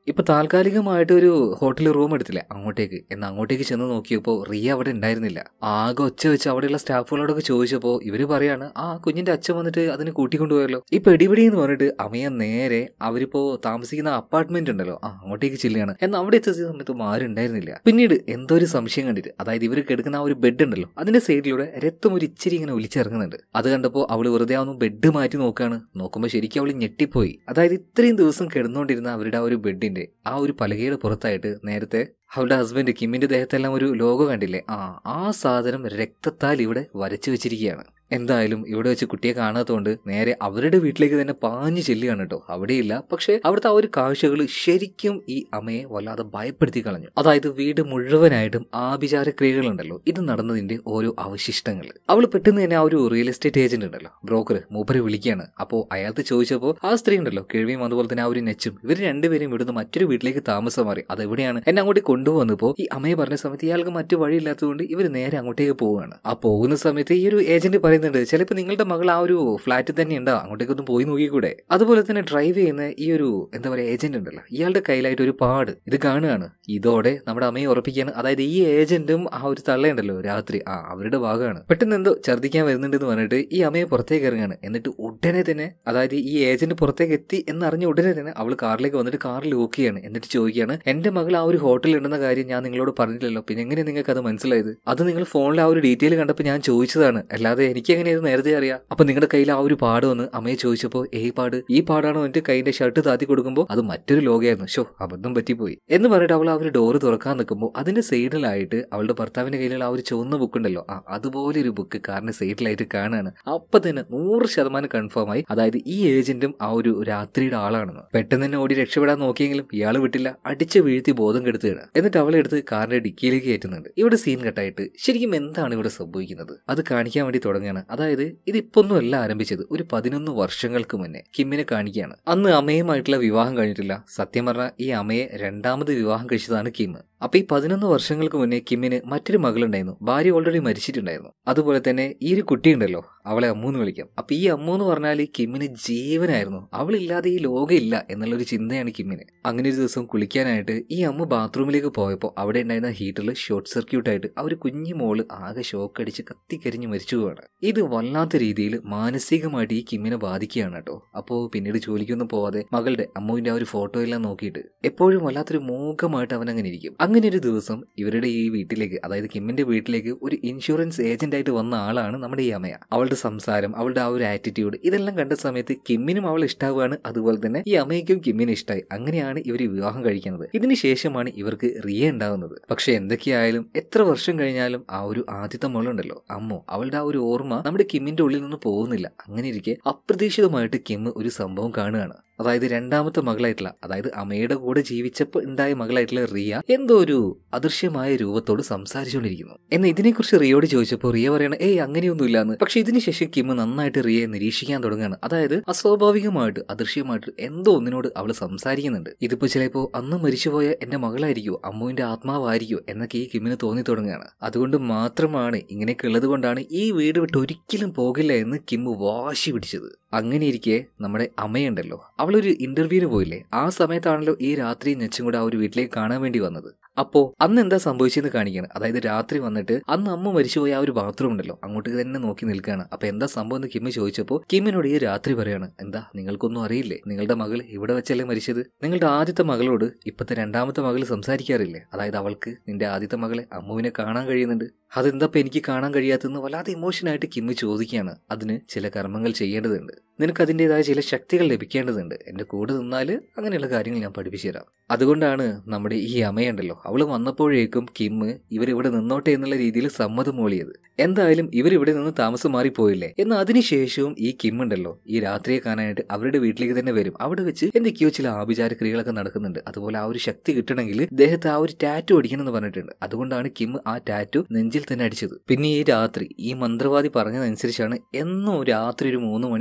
ഇപ്പൊ താൽക്കാലികമായിട്ട് ഒരു ഹോട്ടലിൽ റൂം എടുത്തില്ലേ അങ്ങോട്ടേക്ക് എന്നാൽ അങ്ങോട്ടേക്ക് ചെന്ന് നോക്കിയപ്പോൾ റിയ അവിടെ ഉണ്ടായിരുന്നില്ല ആകെ ഒച്ച വെച്ച് അവിടെയുള്ള സ്റ്റാഫുകളോടൊക്കെ ചോദിച്ചപ്പോൾ ഇവര് പറയാണ് ആ കുഞ്ഞിന്റെ അച്ഛൻ വന്നിട്ട് അതിന് കൂട്ടിക്കൊണ്ടുപോയല്ലോ ഈ പെടിപിടി എന്ന് പറഞ്ഞിട്ട് അമ്മയെ നേരെ അവരിപ്പോ താമസിക്കുന്ന അപ്പാർട്ട്മെന്റ് ഉണ്ടല്ലോ ആ അങ്ങോട്ടേക്ക് ചെല്ലുകയാണ് എന്നാൽ അവിടെ എത്തിയ സമയത്ത് ആരും ഉണ്ടായിരുന്നില്ല പിന്നീട് എന്തോ ഒരു സംശയം കണ്ടിട്ട് അതായത് ഇവർ കിടക്കുന്ന ആ ഒരു ബെഡ് ഉണ്ടല്ലോ അതിന്റെ സൈഡിലൂടെ രക്തം ഒരു ഇച്ചിരി ഇങ്ങനെ ഒലിച്ചിറങ്ങുന്നുണ്ട് അത് കണ്ടപ്പോൾ അവള് വെറുതെ ആ ഒന്ന് ബെഡ് മാറ്റി നോക്കുകയാണ് നോക്കുമ്പോൾ ശരിക്കും അവള് ഞെട്ടിപ്പോയി അതായത് ഇത്രയും ദിവസം കിടന്നുകൊണ്ടിരുന്ന അവരുടെ ആ ഒരു ബെഡിന്റെ ആ ഒരു പലകയുടെ പുറത്തായിട്ട് നേരത്തെ അവളുടെ ഹസ്ബൻഡ് കിമ്മിന്റെ ദേഹത്തെല്ലാം ഒരു ലോഗോ കണ്ടില്ലേ ആ ആ സാധനം രക്തത്താൽ ഇവിടെ വരച്ചു വെച്ചിരിക്കുകയാണ് എന്തായാലും ഇവിടെ വെച്ച് കുട്ടിയെ കാണാത്തതുകൊണ്ട് നേരെ അവരുടെ വീട്ടിലേക്ക് തന്നെ പാഞ്ഞു ചെല്ലുകയാണ് കേട്ടോ അവിടെയില്ല പക്ഷെ അവിടുത്തെ ആ ഒരു കാഴ്ചകൾ ശരിക്കും ഈ അമ്മയെ വല്ലാതെ ഭയപ്പെടുത്തി കളഞ്ഞു അതായത് വീട് മുഴുവനായിട്ടും ആഭിചാര ക്രിയകളുണ്ടല്ലോ ഇത് നടന്നതിന്റെ ഓരോ അവശിഷ്ടങ്ങൾ അവൾ പെട്ടെന്ന് തന്നെ ആ ഒരു റിയൽ എസ്റ്റേറ്റ് ഏജന്റ് ഉണ്ടല്ലോ ബ്രോക്കർ മൂപ്പരെ വിളിക്കുകയാണ് അപ്പോൾ അയാൾക്ക് ചോദിച്ചപ്പോൾ ആ സ്ത്രീ ഉണ്ടല്ലോ കിഴവിയും അതുപോലെ തന്നെ ആ ഒരു നെച്ചും ഇവർ രണ്ടുപേരും ഇവിടുന്ന് മറ്റൊരു വീട്ടിലേക്ക് താമസം മാറി അതെവിടെയാണ് എന്നെ അങ്ങോട്ട് കൊണ്ടുവന്നപ്പോൾ ഈ അമ്മയെ പറഞ്ഞ സമയത്ത് ഇയാൾക്ക് മറ്റു വഴിയില്ലാത്തതുകൊണ്ട് ഇവർ നേരെ അങ്ങോട്ടേക്ക് പോവുകയാണ് ആ പോകുന്ന സമയത്ത് ഈ ഒരു ഏജന്റ് പറയുന്നുണ്ട് ചിലപ്പോൾ നിങ്ങളുടെ മകൾ ആ ഒരു ഫ്ലാറ്റിൽ തന്നെ ഉണ്ടാവും അങ്ങോട്ടേക്കൊന്നും പോയി നോക്കിക്കൂടെ അതുപോലെ തന്നെ ഡ്രൈവ് ചെയ്യുന്ന ഈ ഒരു എന്താ പറയുക ഏജന്റ് ഉണ്ടല്ലോ ഇയാളുടെ കയ്യിലായിട്ട് ഒരു പാട് ഇത് കാണുകയാണ് ഇതോടെ നമ്മുടെ അമ്മയെ ഉറപ്പിക്കാൻ അതായത് ഈ ഏജന്റും ആ ഒരു തള്ളയുണ്ടല്ലോ രാത്രി ആ അവരുടെ ഭാഗമാണ് പെട്ടെന്ന് എന്തോ ഛർദ്ദിക്കാൻ വരുന്നുണ്ടെന്ന് പറഞ്ഞിട്ട് ഈ അമ്മയെ പുറത്തേക്ക് ഇറങ്ങാണ് എന്നിട്ട് ഉടനെ തന്നെ അതായത് ഈ ഏജന്റ് പുറത്തേക്ക് എത്തി എന്നറിഞ്ഞ ഉടനെ തന്നെ അവൾ കാറിലേക്ക് വന്നിട്ട് കാറിൽ ലോക്ക് ചെയ്യാണ് എന്നിട്ട് ചോദിക്കുകയാണ് എന്റെ മകൾ ആ ഒരു ഹോട്ടലിൽ ഉണ്ടെന്ന കാര്യം ഞാൻ നിങ്ങളോട് പറഞ്ഞില്ലല്ലോ പിന്നെ എങ്ങനെ നിങ്ങൾക്ക് അത് മനസ്സിലായത് അത് നിങ്ങൾ ഫോണിൽ ആ ഒരു ഡീറ്റെയിൽ കണ്ടപ്പോൾ ഞാൻ ചോദിച്ചതാണ് അല്ലാതെ എനിക്ക് എങ്ങനെ ഇത് നേരത്തെ അറിയാം അപ്പൊ നിങ്ങളുടെ കയ്യിൽ ആ ഒരു പാട് വന്ന് അമ്മയെ ചോദിച്ചപ്പോൾ ഏയ് പാട് ഈ പാടാണോ എന്റെ കൈന്റെ ഷർട്ട് താത്തി കൊടുക്കുമ്പോൾ അത് മറ്റൊരു ലോകയായിരുന്നു ഷോ അബദ്ധം പറ്റിപ്പോയി എന്ന് പറഞ്ഞിട്ട് അവൾ ആ ഒരു ഡോറ് തുറക്കാൻ നിൽക്കുമ്പോൾ അതിന്റെ സൈഡിലായിട്ട് അവളുടെ ഭർത്താവിന്റെ കയ്യിലുള്ള ആ ഒരു ചുവന്ന ബുക്ക് ഉണ്ടല്ലോ ആ അതുപോലെ ഒരു ബുക്ക് കാറിന്റെ സൈഡിലായിട്ട് കാണുകയാണ് അപ്പൊ തന്നെ നൂറ് ശതമാനം കൺഫേം ആയി അതായത് ഈ ഏജന്റും ആ ഒരു രാത്രിയുടെ ആളാണെന്ന് പെട്ടെന്ന് തന്നെ ഓടി രക്ഷപ്പെടാൻ നോക്കിയെങ്കിലും ഇയാൾ വിട്ടില്ല അടിച്ച് വീഴ്ത്തി ബോധം കെടുത്തുകയാണ് എന്നിട്ട് അവളെ എടുത്ത് കാറിന്റെ ഡിക്കിയിലേക്ക് കയറ്റുന്നുണ്ട് ഇവിടെ സീൻ കട്ടായിട്ട് ശരിക്കും എന്താണ് ഇവിടെ സംഭവിക്കുന്നത് അത് കാണിക്കാൻ വേണ്ടി തുടങ്ങുകയാണ് അതായത് ഇത് ഇപ്പൊന്നുമല്ല ആരംഭിച്ചത് ഒരു പതിനൊന്ന് വർഷങ്ങൾക്ക് മുന്നേ കിമ്മിനെ കാണിക്കുകയാണ് അന്ന് അമ്മയുമായിട്ടുള്ള വിവാഹം കഴിഞ്ഞിട്ടില്ല സത്യം പറഞ്ഞാൽ ഈ അമ്മയെ രണ്ടാമത് വിവാഹം കഴിച്ചതാണ് കിം അപ്പൊ ഈ പതിനൊന്ന് വർഷങ്ങൾക്ക് മുന്നേ കിമ്മിന് മറ്റൊരു മകളുണ്ടായിരുന്നു ഭാര്യ ഓൾറെഡി മരിച്ചിട്ടുണ്ടായിരുന്നു അതുപോലെ തന്നെ ഈ ഒരു കുട്ടിയുണ്ടല്ലോ അവളെ അമ്മു എന്ന് വിളിക്കാം അപ്പൊ ഈ അമ്മു എന്ന് പറഞ്ഞാൽ കിമ്മിന് ജീവനായിരുന്നു അവളില്ലാതെ ഈ ലോകം ഇല്ല എന്നുള്ളൊരു ചിന്തയാണ് കിമ്മിന് അങ്ങനെ ഒരു ദിവസം കുളിക്കാനായിട്ട് ഈ അമ്മ ബാത്റൂമിലേക്ക് പോയപ്പോൾ അവിടെ ഉണ്ടായിരുന്ന ഹീറ്ററിൽ ഷോർട്ട് സർക്യൂട്ട് ആയിട്ട് ആ ഒരു കുഞ്ഞു മോള് ആകെ ഷോക്ക് അടിച്ച് കത്തിക്കരിഞ്ഞ് മരിച്ചു പോവാണ് ഇത് വല്ലാത്ത രീതിയിൽ മാനസികമായിട്ട് ഈ കിമ്മിനെ ബാധിക്കുകയാണ് കേട്ടോ അപ്പോൾ പിന്നീട് ജോലിക്കൊന്നും പോവാതെ മകളുടെ അമ്മുവിന്റെ ആ ഒരു ഫോട്ടോ എല്ലാം നോക്കിയിട്ട് എപ്പോഴും വല്ലാത്തൊരു മൂകമായിട്ട് അവൻ അങ്ങനെ ഇരിക്കും അങ്ങനെ ഒരു ദിവസം ഇവരുടെ ഈ വീട്ടിലേക്ക് അതായത് കിമ്മിന്റെ വീട്ടിലേക്ക് ഒരു ഇൻഷുറൻസ് ഏജന്റ് ആയിട്ട് വന്ന ആളാണ് നമ്മുടെ ഈ അമ്മയ അവളുടെ സംസാരം അവളുടെ ആ ഒരു ആറ്റിറ്റ്യൂഡ് ഇതെല്ലാം കണ്ട സമയത്ത് കിമ്മിനും അവൾ ഇഷ്ടാവുകയാണ് അതുപോലെ തന്നെ ഈ അമ്മയ്ക്കും കിമ്മിനും ഇഷ്ടമായി അങ്ങനെയാണ് ഇവർ വിവാഹം കഴിക്കുന്നത് ഇതിന് ശേഷമാണ് ഇവർക്ക് റിയ ഉണ്ടാവുന്നത് പക്ഷെ എന്തൊക്കെയായാലും എത്ര വർഷം കഴിഞ്ഞാലും ആ ഒരു ആദ്യത്തെ മോളുണ്ടല്ലോ അമ്മു അവളുടെ ആ ഒരു ഓർമ്മ നമ്മുടെ കിമ്മിന്റെ ഉള്ളിൽ നിന്ന് പോകുന്നില്ല അങ്ങനെ ഇരിക്കെ അപ്രതീക്ഷിതമായിട്ട് കിം ഒരു സംഭവം കാണുകയാണ് അതായത് രണ്ടാമത്തെ മകളായിട്ടുള്ള അതായത് അമ്മയുടെ കൂടെ ജീവിച്ചപ്പോൾ ഉണ്ടായ മകളായിട്ടുള്ള റിയ എന്തോ ഒരു അദൃശ്യമായ രൂപത്തോട് സംസാരിച്ചുകൊണ്ടിരിക്കുന്നു എന്നാൽ ഇതിനെക്കുറിച്ച് റിയോട് ചോദിച്ചപ്പോൾ റിയ പറയണ ഏയ് അങ്ങനെയൊന്നുമില്ല എന്ന് പക്ഷെ ഇതിനുശേഷം കിം നന്നായിട്ട് റിയയെ നിരീക്ഷിക്കാൻ തുടങ്ങുകയാണ് അതായത് അസ്വാഭാവികമായിട്ട് അദൃശ്യമായിട്ട് എന്തോ ഒന്നിനോട് അവൾ സംസാരിക്കുന്നുണ്ട് ഇതിപ്പോ ചിലപ്പോ അന്ന് മരിച്ചുപോയ എന്റെ മകളായിരിക്കോ അമ്മുവിന്റെ ആത്മാവായിരിക്കോ എന്നൊക്കെ ഈ കിമ്മിന് തോന്നി തുടങ്ങുകയാണ് അതുകൊണ്ട് മാത്രമാണ് ഇങ്ങനെയൊക്കെ ഉള്ളത് കൊണ്ടാണ് ഈ വീട് വിട്ട് ഒരിക്കലും പോകില്ല എന്ന് കിം വാശി പിടിച്ചത് അങ്ങനെ ഇരിക്കെ നമ്മുടെ അമ്മയുണ്ടല്ലോ അവളൊരു ഇന്റർവ്യൂവിന് പോയില്ലേ ആ സമയത്താണല്ലോ ഈ രാത്രി നെച്ചും കൂടെ ആ ഒരു വീട്ടിലേക്ക് കാണാൻ വേണ്ടി വന്നത് അപ്പോ അന്ന് എന്താ സംഭവിച്ചെന്ന് കാണിക്കുകയാണ് അതായത് രാത്രി വന്നിട്ട് അന്ന് അമ്മ മരിച്ചുപോയ ആ ഒരു ബാത്റൂം ഉണ്ടല്ലോ അങ്ങോട്ട് തന്നെ നോക്കി നിൽക്കുകയാണ് അപ്പൊ എന്താ സംഭവം എന്ന് കിമ്മി ചോദിച്ചപ്പോൾ കിമ്മിനോട് ഈ രാത്രി പറയാണ് എന്താ നിങ്ങൾക്കൊന്നും അറിയില്ലേ നിങ്ങളുടെ മകൾ ഇവിടെ വെച്ചല്ലേ മരിച്ചത് നിങ്ങളുടെ ആദ്യത്തെ മകളോട് ഇപ്പത്തെ രണ്ടാമത്തെ മകൾ സംസാരിക്കാറില്ലേ അതായത് അവൾക്ക് നിന്റെ ആദ്യത്തെ മകളെ അമ്മുവിനെ കാണാൻ കഴിയുന്നുണ്ട് അതെന്താ എനിക്ക് കാണാൻ കഴിയാത്തെന്ന് വല്ലാതെ ഇമോഷനായിട്ട് കിമ്മി ചോദിക്കുകയാണ് അതിന് ചില കർമ്മങ്ങൾ ചെയ്യേണ്ടതുണ്ട് നിനക്ക് അതിൻ്റെതായ ചില ശക്തികൾ ലഭിക്കേണ്ടതുണ്ട് എൻ്റെ കൂടെ നിന്നാൽ അങ്ങനെയുള്ള കാര്യങ്ങൾ ഞാൻ പഠിപ്പിച്ചു തരാം അതുകൊണ്ടാണ് നമ്മുടെ ഈ അമ്മയുണ്ടല്ലോ അവൾ വന്നപ്പോഴേക്കും കിമ്മ് ഇവരിവിടെ നിന്നോട്ടെ എന്നുള്ള രീതിയിൽ സമ്മതം മൂളിയത് എന്തായാലും ഇവരിവിടെ നിന്ന് താമസം മാറിപ്പോയില്ലേ എന്നാൽ അതിനുശേഷവും ഈ കിം ഉണ്ടല്ലോ ഈ രാത്രിയെ കാണാനായിട്ട് അവരുടെ വീട്ടിലേക്ക് തന്നെ വരും അവിടെ വെച്ച് എന്തൊക്കെയോ ചില ആഭിചാര ക്രിയകളൊക്കെ നടക്കുന്നുണ്ട് അതുപോലെ ആ ഒരു ശക്തി കിട്ടണമെങ്കിൽ ദേഹത്ത് ആ ഒരു ടാറ്റു അടിക്കണം എന്ന് പറഞ്ഞിട്ടുണ്ട് അതുകൊണ്ടാണ് കിം ആ ടാറ്റു നെഞ്ചിൽ തന്നെ അടിച്ചത് പിന്നെ ഈ രാത്രി ഈ മന്ത്രവാദി പറഞ്ഞതനുസരിച്ചാണ് എന്നോ രാത്രി ഒരു മൂന്ന് മണിയാകുന്ന സമയത്ത്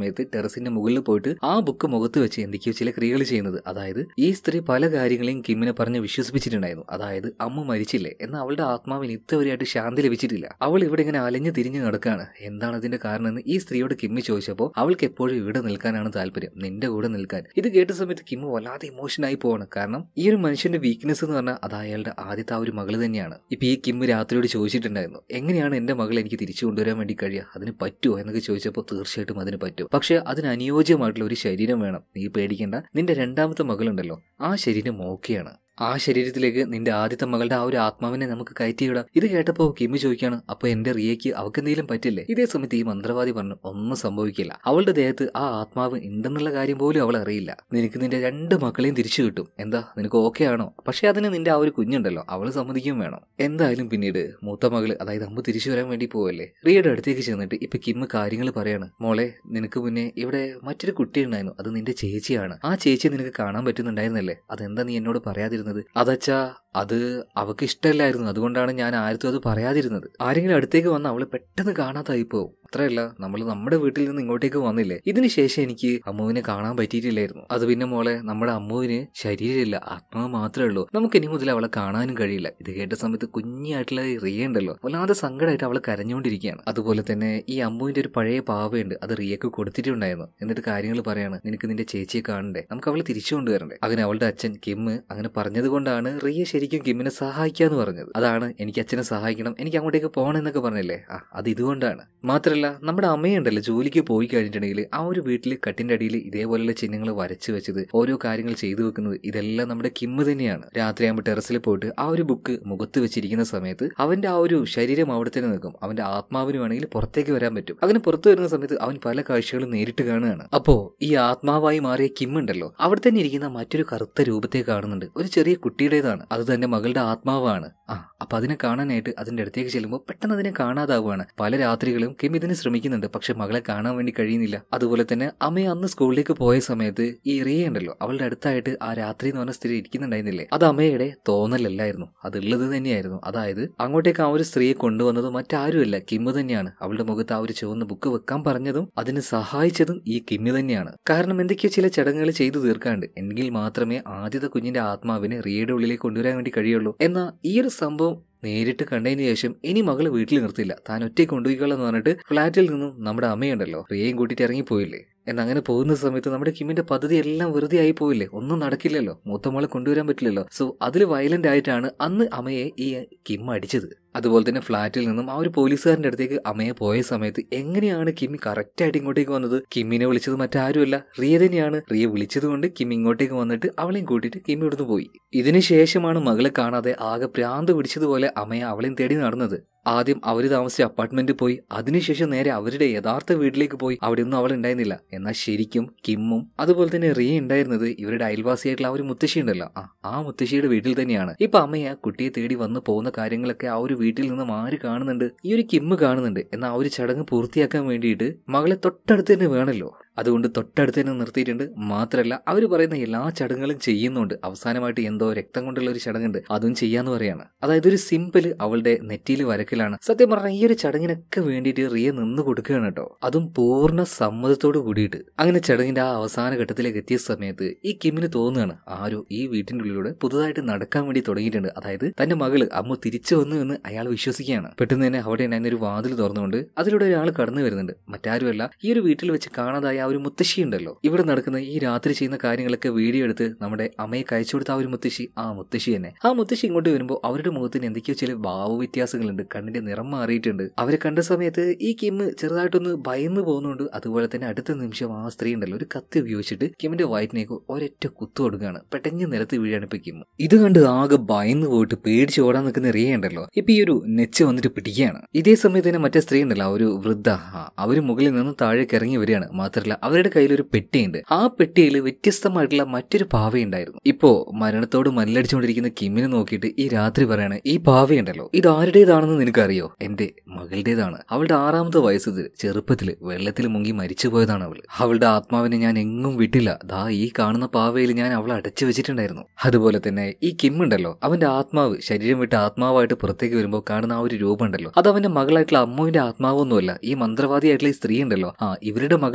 സമയത്ത് ടെറസിന്റെ മുകളിൽ പോയിട്ട് ആ ബുക്ക് മുഖത്ത് വെച്ച് എന്തൊക്കെയോ ചില ക്രിയകൾ ചെയ്യുന്നത് അതായത് ഈ സ്ത്രീ പല കാര്യങ്ങളെയും കിമ്മിനെ പറഞ്ഞ് വിശ്വസിപ്പിച്ചിട്ടുണ്ടായിരുന്നു അതായത് അമ്മ മരിച്ചില്ലേ എന്നാൽ അവളുടെ ആത്മാവിന് ഇതുവരെയായിട്ട് ശാന്തി ലഭിച്ചിട്ടില്ല അവൾ ഇവിടെ ഇങ്ങനെ അലഞ്ഞു തിരിഞ്ഞു നടക്കുകയാണ് എന്താണ് അതിന്റെ കാരണം എന്ന് ഈ സ്ത്രീയോട് കിമ്മി ചോദിച്ചപ്പോൾ അവൾക്ക് എപ്പോഴും ഇവിടെ നിൽക്കാനാണ് താല്പര്യം നിന്റെ കൂടെ നിൽക്കാൻ ഇത് കേട്ട സമയത്ത് കിമ്മ് വല്ലാതെ ഇമോഷനായി പോവാണ് കാരണം ഈ ഒരു മനുഷ്യന്റെ വീക്ക്നെസ് എന്ന് പറഞ്ഞാൽ അത് അയാളുടെ ആദ്യത്തെ ആ ഒരു മകള് തന്നെയാണ് ഇപ്പൊ ഈ കിമ്മ് രാത്രിയോട് ചോദിച്ചിട്ടുണ്ടായിരുന്നു എങ്ങനെയാണ് എന്റെ മകൾ എനിക്ക് തിരിച്ചു കൊണ്ടുവരാൻ വേണ്ടി കഴിയുക അതിന് പറ്റുമോ എന്നൊക്കെ ചോദിച്ചപ്പോൾ തീർച്ചയായിട്ടും അതിന് പറ്റും പക്ഷെ അതിന് അനുയോജ്യമായിട്ടുള്ള ഒരു ശരീരം വേണം നീ പേടിക്കേണ്ട നിന്റെ രണ്ടാമത്തെ മകളുണ്ടല്ലോ ആ ശരീരം ഓക്കെയാണ് ആ ശരീരത്തിലേക്ക് നിന്റെ ആദ്യത്തെ മകളുടെ ആ ഒരു ആത്മാവിനെ നമുക്ക് കയറ്റിവിടാം ഇത് കേട്ടപ്പോ കിമ്മി ചോദിക്കാണ് അപ്പൊ എന്റെ റിയയ്ക്ക് അവൾക്ക് എന്തെങ്കിലും പറ്റില്ലേ ഇതേ സമയത്ത് ഈ മന്ത്രവാദി പറഞ്ഞു ഒന്നും സംഭവിക്കില്ല അവളുടെ ദേഹത്ത് ആ ആത്മാവ് ഉണ്ടെന്നുള്ള കാര്യം പോലും അവൾ അറിയില്ല നിനക്ക് നിന്റെ രണ്ട് മക്കളെയും തിരിച്ചു കിട്ടും എന്താ നിനക്ക് ഓക്കെ ആണോ പക്ഷെ അതിന് നിന്റെ ആ ഒരു കുഞ്ഞുണ്ടല്ലോ അവള് സമ്മതിക്കുകയും വേണം എന്തായാലും പിന്നീട് മൂത്ത മകള് അതായത് അമ്മ തിരിച്ചു വരാൻ വേണ്ടി പോവല്ലേ റിയയുടെ അടുത്തേക്ക് ചെന്നിട്ട് ഇപ്പൊ കിമ്മ് കാര്യങ്ങൾ പറയാണ് മോളെ നിനക്ക് മുന്നേ ഇവിടെ മറ്റൊരു കുട്ടി ഉണ്ടായിരുന്നു അത് നിന്റെ ചേച്ചിയാണ് ആ ചേച്ചിയെ നിനക്ക് കാണാൻ പറ്റുന്നുണ്ടായിരുന്നല്ലേ അതെന്താ നീ എന്നോട് പറയാതിരുന്നത് അതച്ചാ അത് അവക്ക് ഇഷ്ടമല്ലായിരുന്നു അതുകൊണ്ടാണ് ഞാൻ ആർക്കും അത് പറയാതിരുന്നത് ആരെങ്കിലും അടുത്തേക്ക് വന്ന് അവള് പെട്ടെന്ന് കാണാതായി പോവും അത്രയല്ല നമ്മൾ നമ്മുടെ വീട്ടിൽ നിന്ന് ഇങ്ങോട്ടേക്ക് വന്നില്ലേ ഇതിന് ശേഷം എനിക്ക് അമ്മുവിനെ കാണാൻ പറ്റിയിട്ടില്ലായിരുന്നു അത് പിന്നെ മോളെ നമ്മുടെ അമ്മുവിന് ശരീരമില്ല ആത്മാവ് മാത്രമേ ഉള്ളൂ നമുക്ക് ഇനി മുതൽ അവളെ കാണാനും കഴിയില്ല ഇത് കേട്ട സമയത്ത് കുഞ്ഞായിട്ടുള്ള റിയ ഉണ്ടല്ലോ വല്ലാതെ സങ്കടമായിട്ട് അവൾ കരഞ്ഞുകൊണ്ടിരിക്കുകയാണ് അതുപോലെ തന്നെ ഈ അമ്മുവിന്റെ ഒരു പഴയ പാവയുണ്ട് അത് റിയക്ക് കൊടുത്തിട്ടുണ്ടായിരുന്നു എന്നിട്ട് കാര്യങ്ങൾ പറയാണ് നിനക്ക് നിന്റെ ചേച്ചിയെ കാണണ്ടേ നമുക്ക് അവളെ തിരിച്ചു കൊണ്ടുവരണ്ടേ അങ്ങനെ അവളുടെ അച്ഛൻ കിമ്മ് അങ്ങനെ പറഞ്ഞത് കൊണ്ടാണ് റിയ ശരിക്കും കിമ്മിനെ സഹായിക്കാന്ന് പറഞ്ഞത് അതാണ് എനിക്ക് അച്ഛനെ സഹായിക്കണം എനിക്ക് അങ്ങോട്ടേക്ക് പോകണം എന്നൊക്കെ പറഞ്ഞില്ലേ ആ അത് ഇതുകൊണ്ടാണ് മാത്രമല്ല നമ്മുടെ അമ്മയുണ്ടല്ലോ ജോലിക്ക് പോയി കഴിഞ്ഞിട്ടുണ്ടെങ്കിൽ ആ ഒരു വീട്ടിൽ കട്ടിന്റെ അടിയിൽ ഇതേപോലെയുള്ള ചിഹ്നങ്ങൾ വരച്ചു വെച്ചത് ഓരോ കാര്യങ്ങൾ ചെയ്തു വെക്കുന്നത് ഇതെല്ലാം നമ്മുടെ കിമ്മ് തന്നെയാണ് രാത്രിയാകുമ്പോൾ ടെറസിൽ പോയിട്ട് ആ ഒരു ബുക്ക് മുഖത്ത് വെച്ചിരിക്കുന്ന സമയത്ത് അവന്റെ ആ ഒരു ശരീരം അവിടെ തന്നെ നിൽക്കും അവന്റെ ആത്മാവിന് വേണമെങ്കിൽ പുറത്തേക്ക് വരാൻ പറ്റും അങ്ങനെ പുറത്തു വരുന്ന സമയത്ത് അവൻ പല കാഴ്ചകളും നേരിട്ട് കാണുകയാണ് അപ്പോ ഈ ആത്മാവായി മാറിയ കിം ഉണ്ടല്ലോ അവിടെ തന്നെ ഇരിക്കുന്ന മറ്റൊരു കറുത്ത രൂപത്തെ കാണുന്നുണ്ട് ഒരു ചെറിയ കുട്ടിയുടേതാണ് അത് തന്നെ മകളുടെ ആത്മാവാണ് ആ അപ്പൊ അതിനെ കാണാനായിട്ട് അതിന്റെ അടുത്തേക്ക് ചെല്ലുമ്പോൾ പെട്ടെന്ന് അതിനെ കാണാതാവുകയാണ് പല രാത്രികളും കിം ഇതിന് ശ്രമിക്കുന്നുണ്ട് പക്ഷെ മകളെ കാണാൻ വേണ്ടി കഴിയുന്നില്ല അതുപോലെ തന്നെ അമ്മ അന്ന് സ്കൂളിലേക്ക് പോയ സമയത്ത് ഈ റിയ ഉണ്ടല്ലോ അവളുടെ അടുത്തായിട്ട് ആ രാത്രി എന്ന് പറഞ്ഞ സ്ത്രീ ഇരിക്കുന്നുണ്ടായിരുന്നില്ലേ അത് അമ്മയുടെ തോന്നലല്ലായിരുന്നു അതുള്ളത് തന്നെയായിരുന്നു അതായത് അങ്ങോട്ടേക്ക് ആ ഒരു സ്ത്രീയെ കൊണ്ടുവന്നത് മറ്റാരുമല്ല കിമ്മ് തന്നെയാണ് അവളുടെ മുഖത്ത് ആ ഒരു ചുവന്ന ബുക്ക് വെക്കാൻ പറഞ്ഞതും അതിന് സഹായിച്ചതും ഈ കിമ്മി തന്നെയാണ് കാരണം എന്തൊക്കെയോ ചില ചടങ്ങുകൾ ചെയ്തു തീർക്കാണ്ട് എങ്കിൽ മാത്രമേ ആദ്യത്തെ കുഞ്ഞിന്റെ ആത്മാവിനെ റിയയുടെ ഉള്ളിലേക്ക് കൊണ്ടുവരാൻ വേണ്ടി കഴിയുള്ളൂ എന്നാൽ ഈ ഒരു സംഭവം നേരിട്ട് കണ്ടതിന് ശേഷം ഇനി മകള് വീട്ടിൽ നിർത്തില്ല താൻ ഒറ്റയ്ക്ക് കൊണ്ടുപോയിക്കോളെന്ന് പറഞ്ഞിട്ട് ഫ്ലാറ്റിൽ നിന്നും നമ്മുടെ അമ്മയുണ്ടല്ലോ റിയയും കൂട്ടിയിട്ട് ഇറങ്ങിപ്പോയില്ലേ എന്നങ്ങനെ പോകുന്ന സമയത്ത് നമ്മുടെ കിമ്മിന്റെ പദ്ധതി എല്ലാം വെറുതെ ആയി പോയില്ലേ ഒന്നും നടക്കില്ലല്ലോ മൂത്ത മോളെ കൊണ്ടുവരാൻ പറ്റില്ലല്ലോ സോ അതിൽ വയലന്റ് ആയിട്ടാണ് അന്ന് അമ്മയെ ഈ കിം അടിച്ചത് അതുപോലെ തന്നെ ഫ്ലാറ്റിൽ നിന്നും ആ ഒരു പോലീസുകാരന്റെ അടുത്തേക്ക് അമ്മയെ പോയ സമയത്ത് എങ്ങനെയാണ് കിമ്മി കറക്റ്റ് ആയിട്ട് ഇങ്ങോട്ടേക്ക് വന്നത് കിമ്മിനെ വിളിച്ചത് മറ്റാരുമല്ല റിയ തന്നെയാണ് റിയ വിളിച്ചത് കൊണ്ട് കിം ഇങ്ങോട്ടേക്ക് വന്നിട്ട് അവളെയും കൂട്ടിയിട്ട് കിമ്മി ഇവിടുന്ന് പോയി ഇതിന് ശേഷമാണ് മകളെ കാണാതെ ആകെ ഭ്രാന്ത് പിടിച്ചതുപോലെ അമ്മയെ അവളെയും തേടി നടന്നത് ആദ്യം അവർ താമസിച്ച അപ്പാർട്ട്മെന്റിൽ പോയി അതിനുശേഷം നേരെ അവരുടെ യഥാർത്ഥ വീട്ടിലേക്ക് പോയി അവിടെ ഒന്നും അവൾ ഉണ്ടായിരുന്നില്ല എന്നാൽ ശരിക്കും കിമ്മും അതുപോലെ തന്നെ റിയ ഉണ്ടായിരുന്നത് ഇവരുടെ അയൽവാസിയായിട്ടുള്ള ആ ഒരു മുത്തശ്ശി ഉണ്ടല്ലോ ആ ആ മുത്തശ്ശിയുടെ വീട്ടിൽ തന്നെയാണ് ഇപ്പൊ അമ്മയെ ആ കുട്ടിയെ തേടി വന്ന് പോകുന്ന കാര്യങ്ങളൊക്കെ ആ ഒരു വീട്ടിൽ നിന്ന് ആര് കാണുന്നുണ്ട് ഈ ഒരു കിമ്മ് കാണുന്നുണ്ട് എന്നാൽ ആ ഒരു ചടങ്ങ് പൂർത്തിയാക്കാൻ വേണ്ടിയിട്ട് മകളെ തൊട്ടടുത്ത് തന്നെ വേണമല്ലോ അതുകൊണ്ട് തൊട്ടടുത്ത് തന്നെ നിർത്തിയിട്ടുണ്ട് മാത്രമല്ല അവർ പറയുന്ന എല്ലാ ചടങ്ങുകളും ചെയ്യുന്നുണ്ട് അവസാനമായിട്ട് എന്തോ രക്തം കൊണ്ടുള്ള ഒരു ചടങ്ങുണ്ട് അതും ചെയ്യാന്ന് പറയാണ് അതായത് ഒരു സിമ്പിൾ അവളുടെ നെറ്റിയിൽ വരക്കലാണ് സത്യം പറഞ്ഞാൽ ഈ ഒരു ചടങ്ങിനൊക്കെ വേണ്ടിയിട്ട് റിയ നിന്ന് കൊടുക്കുകയാണ് കേട്ടോ അതും പൂർണ്ണ സമ്മതത്തോട് കൂടിയിട്ട് അങ്ങനെ ചടങ്ങിന്റെ ആ അവസാന ഘട്ടത്തിലേക്ക് എത്തിയ സമയത്ത് ഈ കിമ്മിന് തോന്നുകയാണ് ആരോ ഈ വീട്ടിന്റെ ഉള്ളിലൂടെ പുതുതായിട്ട് നടക്കാൻ വേണ്ടി തുടങ്ങിയിട്ടുണ്ട് അതായത് തന്റെ മകള് അമ്മ തിരിച്ചു വന്നു എന്ന് അയാൾ വിശ്വസിക്കുകയാണ് പെട്ടെന്ന് തന്നെ അവിടെ ഉണ്ടായിരുന്ന ഒരു വാതിൽ തുറന്നുകൊണ്ട് അതിലൂടെ ഒരാൾ കടന്നു വരുന്നുണ്ട് മറ്റാരുമല്ല ഈ ഒരു വീട്ടിൽ വെച്ച് കാണാതായ ആ ഒരു മുത്തശ്ശി ഉണ്ടല്ലോ ഇവിടെ നടക്കുന്ന ഈ രാത്രി ചെയ്യുന്ന കാര്യങ്ങളൊക്കെ വീഡിയോ എടുത്ത് നമ്മുടെ അമ്മയെ കഴിച്ചു കൊടുത്ത ആ ഒരു മുത്തശ്ശി ആ മുത്തശ്ശി തന്നെ ആ മുത്തശ്ശി ഇങ്ങോട്ട് വരുമ്പോൾ അവരുടെ മുഖത്തിന് എന്തൊക്കെയോ ചില ഭാവ വ്യത്യാസങ്ങളുണ്ട് കണ്ണിന്റെ നിറം മാറിയിട്ടുണ്ട് അവരെ കണ്ട സമയത്ത് ഈ കിമ്മ് ചെറുതായിട്ടൊന്ന് ഭയന്ന് പോകുന്നുണ്ട് അതുപോലെ തന്നെ അടുത്ത നിമിഷം ആ സ്ത്രീ ഉണ്ടല്ലോ ഒരു കത്തി ഉപയോഗിച്ചിട്ട് കിമ്മിന്റെ വയറ്റിനേക്ക് ഒരൊറ്റ കുത്തു കൊടുക്കുകയാണ് പെട്ടെന്ന് നിലത്ത് വീഴാണ് ഇപ്പൊ കിമ്മ് ഇത് കണ്ട് ആകെ ഭയന്ന് പോയിട്ട് പേടിച്ച് ഓടാൻ നിൽക്കുന്ന റിയ ഉണ്ടല്ലോ ഇപ്പൊ ഈ ഒരു നെച്ച് വന്നിട്ട് പിടിക്കുകയാണ് ഇതേ സമയത്ത് തന്നെ മറ്റേ സ്ത്രീ ഉണ്ടല്ലോ ആ ഒരു വൃദ്ധ ആ, അവര് മുകളിൽ നിന്ന് താഴേക്ക് ഇറങ്ങി വരികയാണ് മാത്രമല്ല അവരുടെ കയ്യിൽ ഒരു പെട്ടിയുണ്ട് ആ പെട്ടിയിൽ വ്യത്യസ്തമായിട്ടുള്ള മറ്റൊരു പാവയുണ്ടായിരുന്നു ഇപ്പോ മരണത്തോട് മല്ലടിച്ചുകൊണ്ടിരിക്കുന്ന കിമ്മിനെ നോക്കിയിട്ട് ഈ രാത്രി പറയാണ് ഈ പാവയുണ്ടല്ലോ ഇത് ആരുടേതാണെന്ന് നിനക്കറിയോ എന്റെ മകളുടേതാണ് അവളുടെ ആറാമത്തെ വയസ്സിൽ ചെറുപ്പത്തിൽ വെള്ളത്തിൽ മുങ്ങി മരിച്ചു പോയതാണ് അവൾ അവളുടെ ആത്മാവിനെ ഞാൻ എങ്ങും വിട്ടില്ല ദാ ഈ കാണുന്ന പാവയിൽ ഞാൻ അവളെ അടച്ചു വെച്ചിട്ടുണ്ടായിരുന്നു അതുപോലെ തന്നെ ഈ കിം ഉണ്ടല്ലോ അവന്റെ ആത്മാവ് ശരീരം വിട്ട് ആത്മാവായിട്ട് പുറത്തേക്ക് വരുമ്പോൾ കാണുന്ന ആ ഒരു രൂപം ഉണ്ടല്ലോ അത് അവന്റെ മകളായിട്ടുള്ള അമ്മുവിന്റെ ആത്മാവൊന്നുമല്ല ഈ മന്ത്രവാദിയായിട്ടുള്ള ഈ സ്ത്രീ ഉണ്ടല്ലോ ആ ഇവരുടെ മകളുടെ ആത്മാവാണ്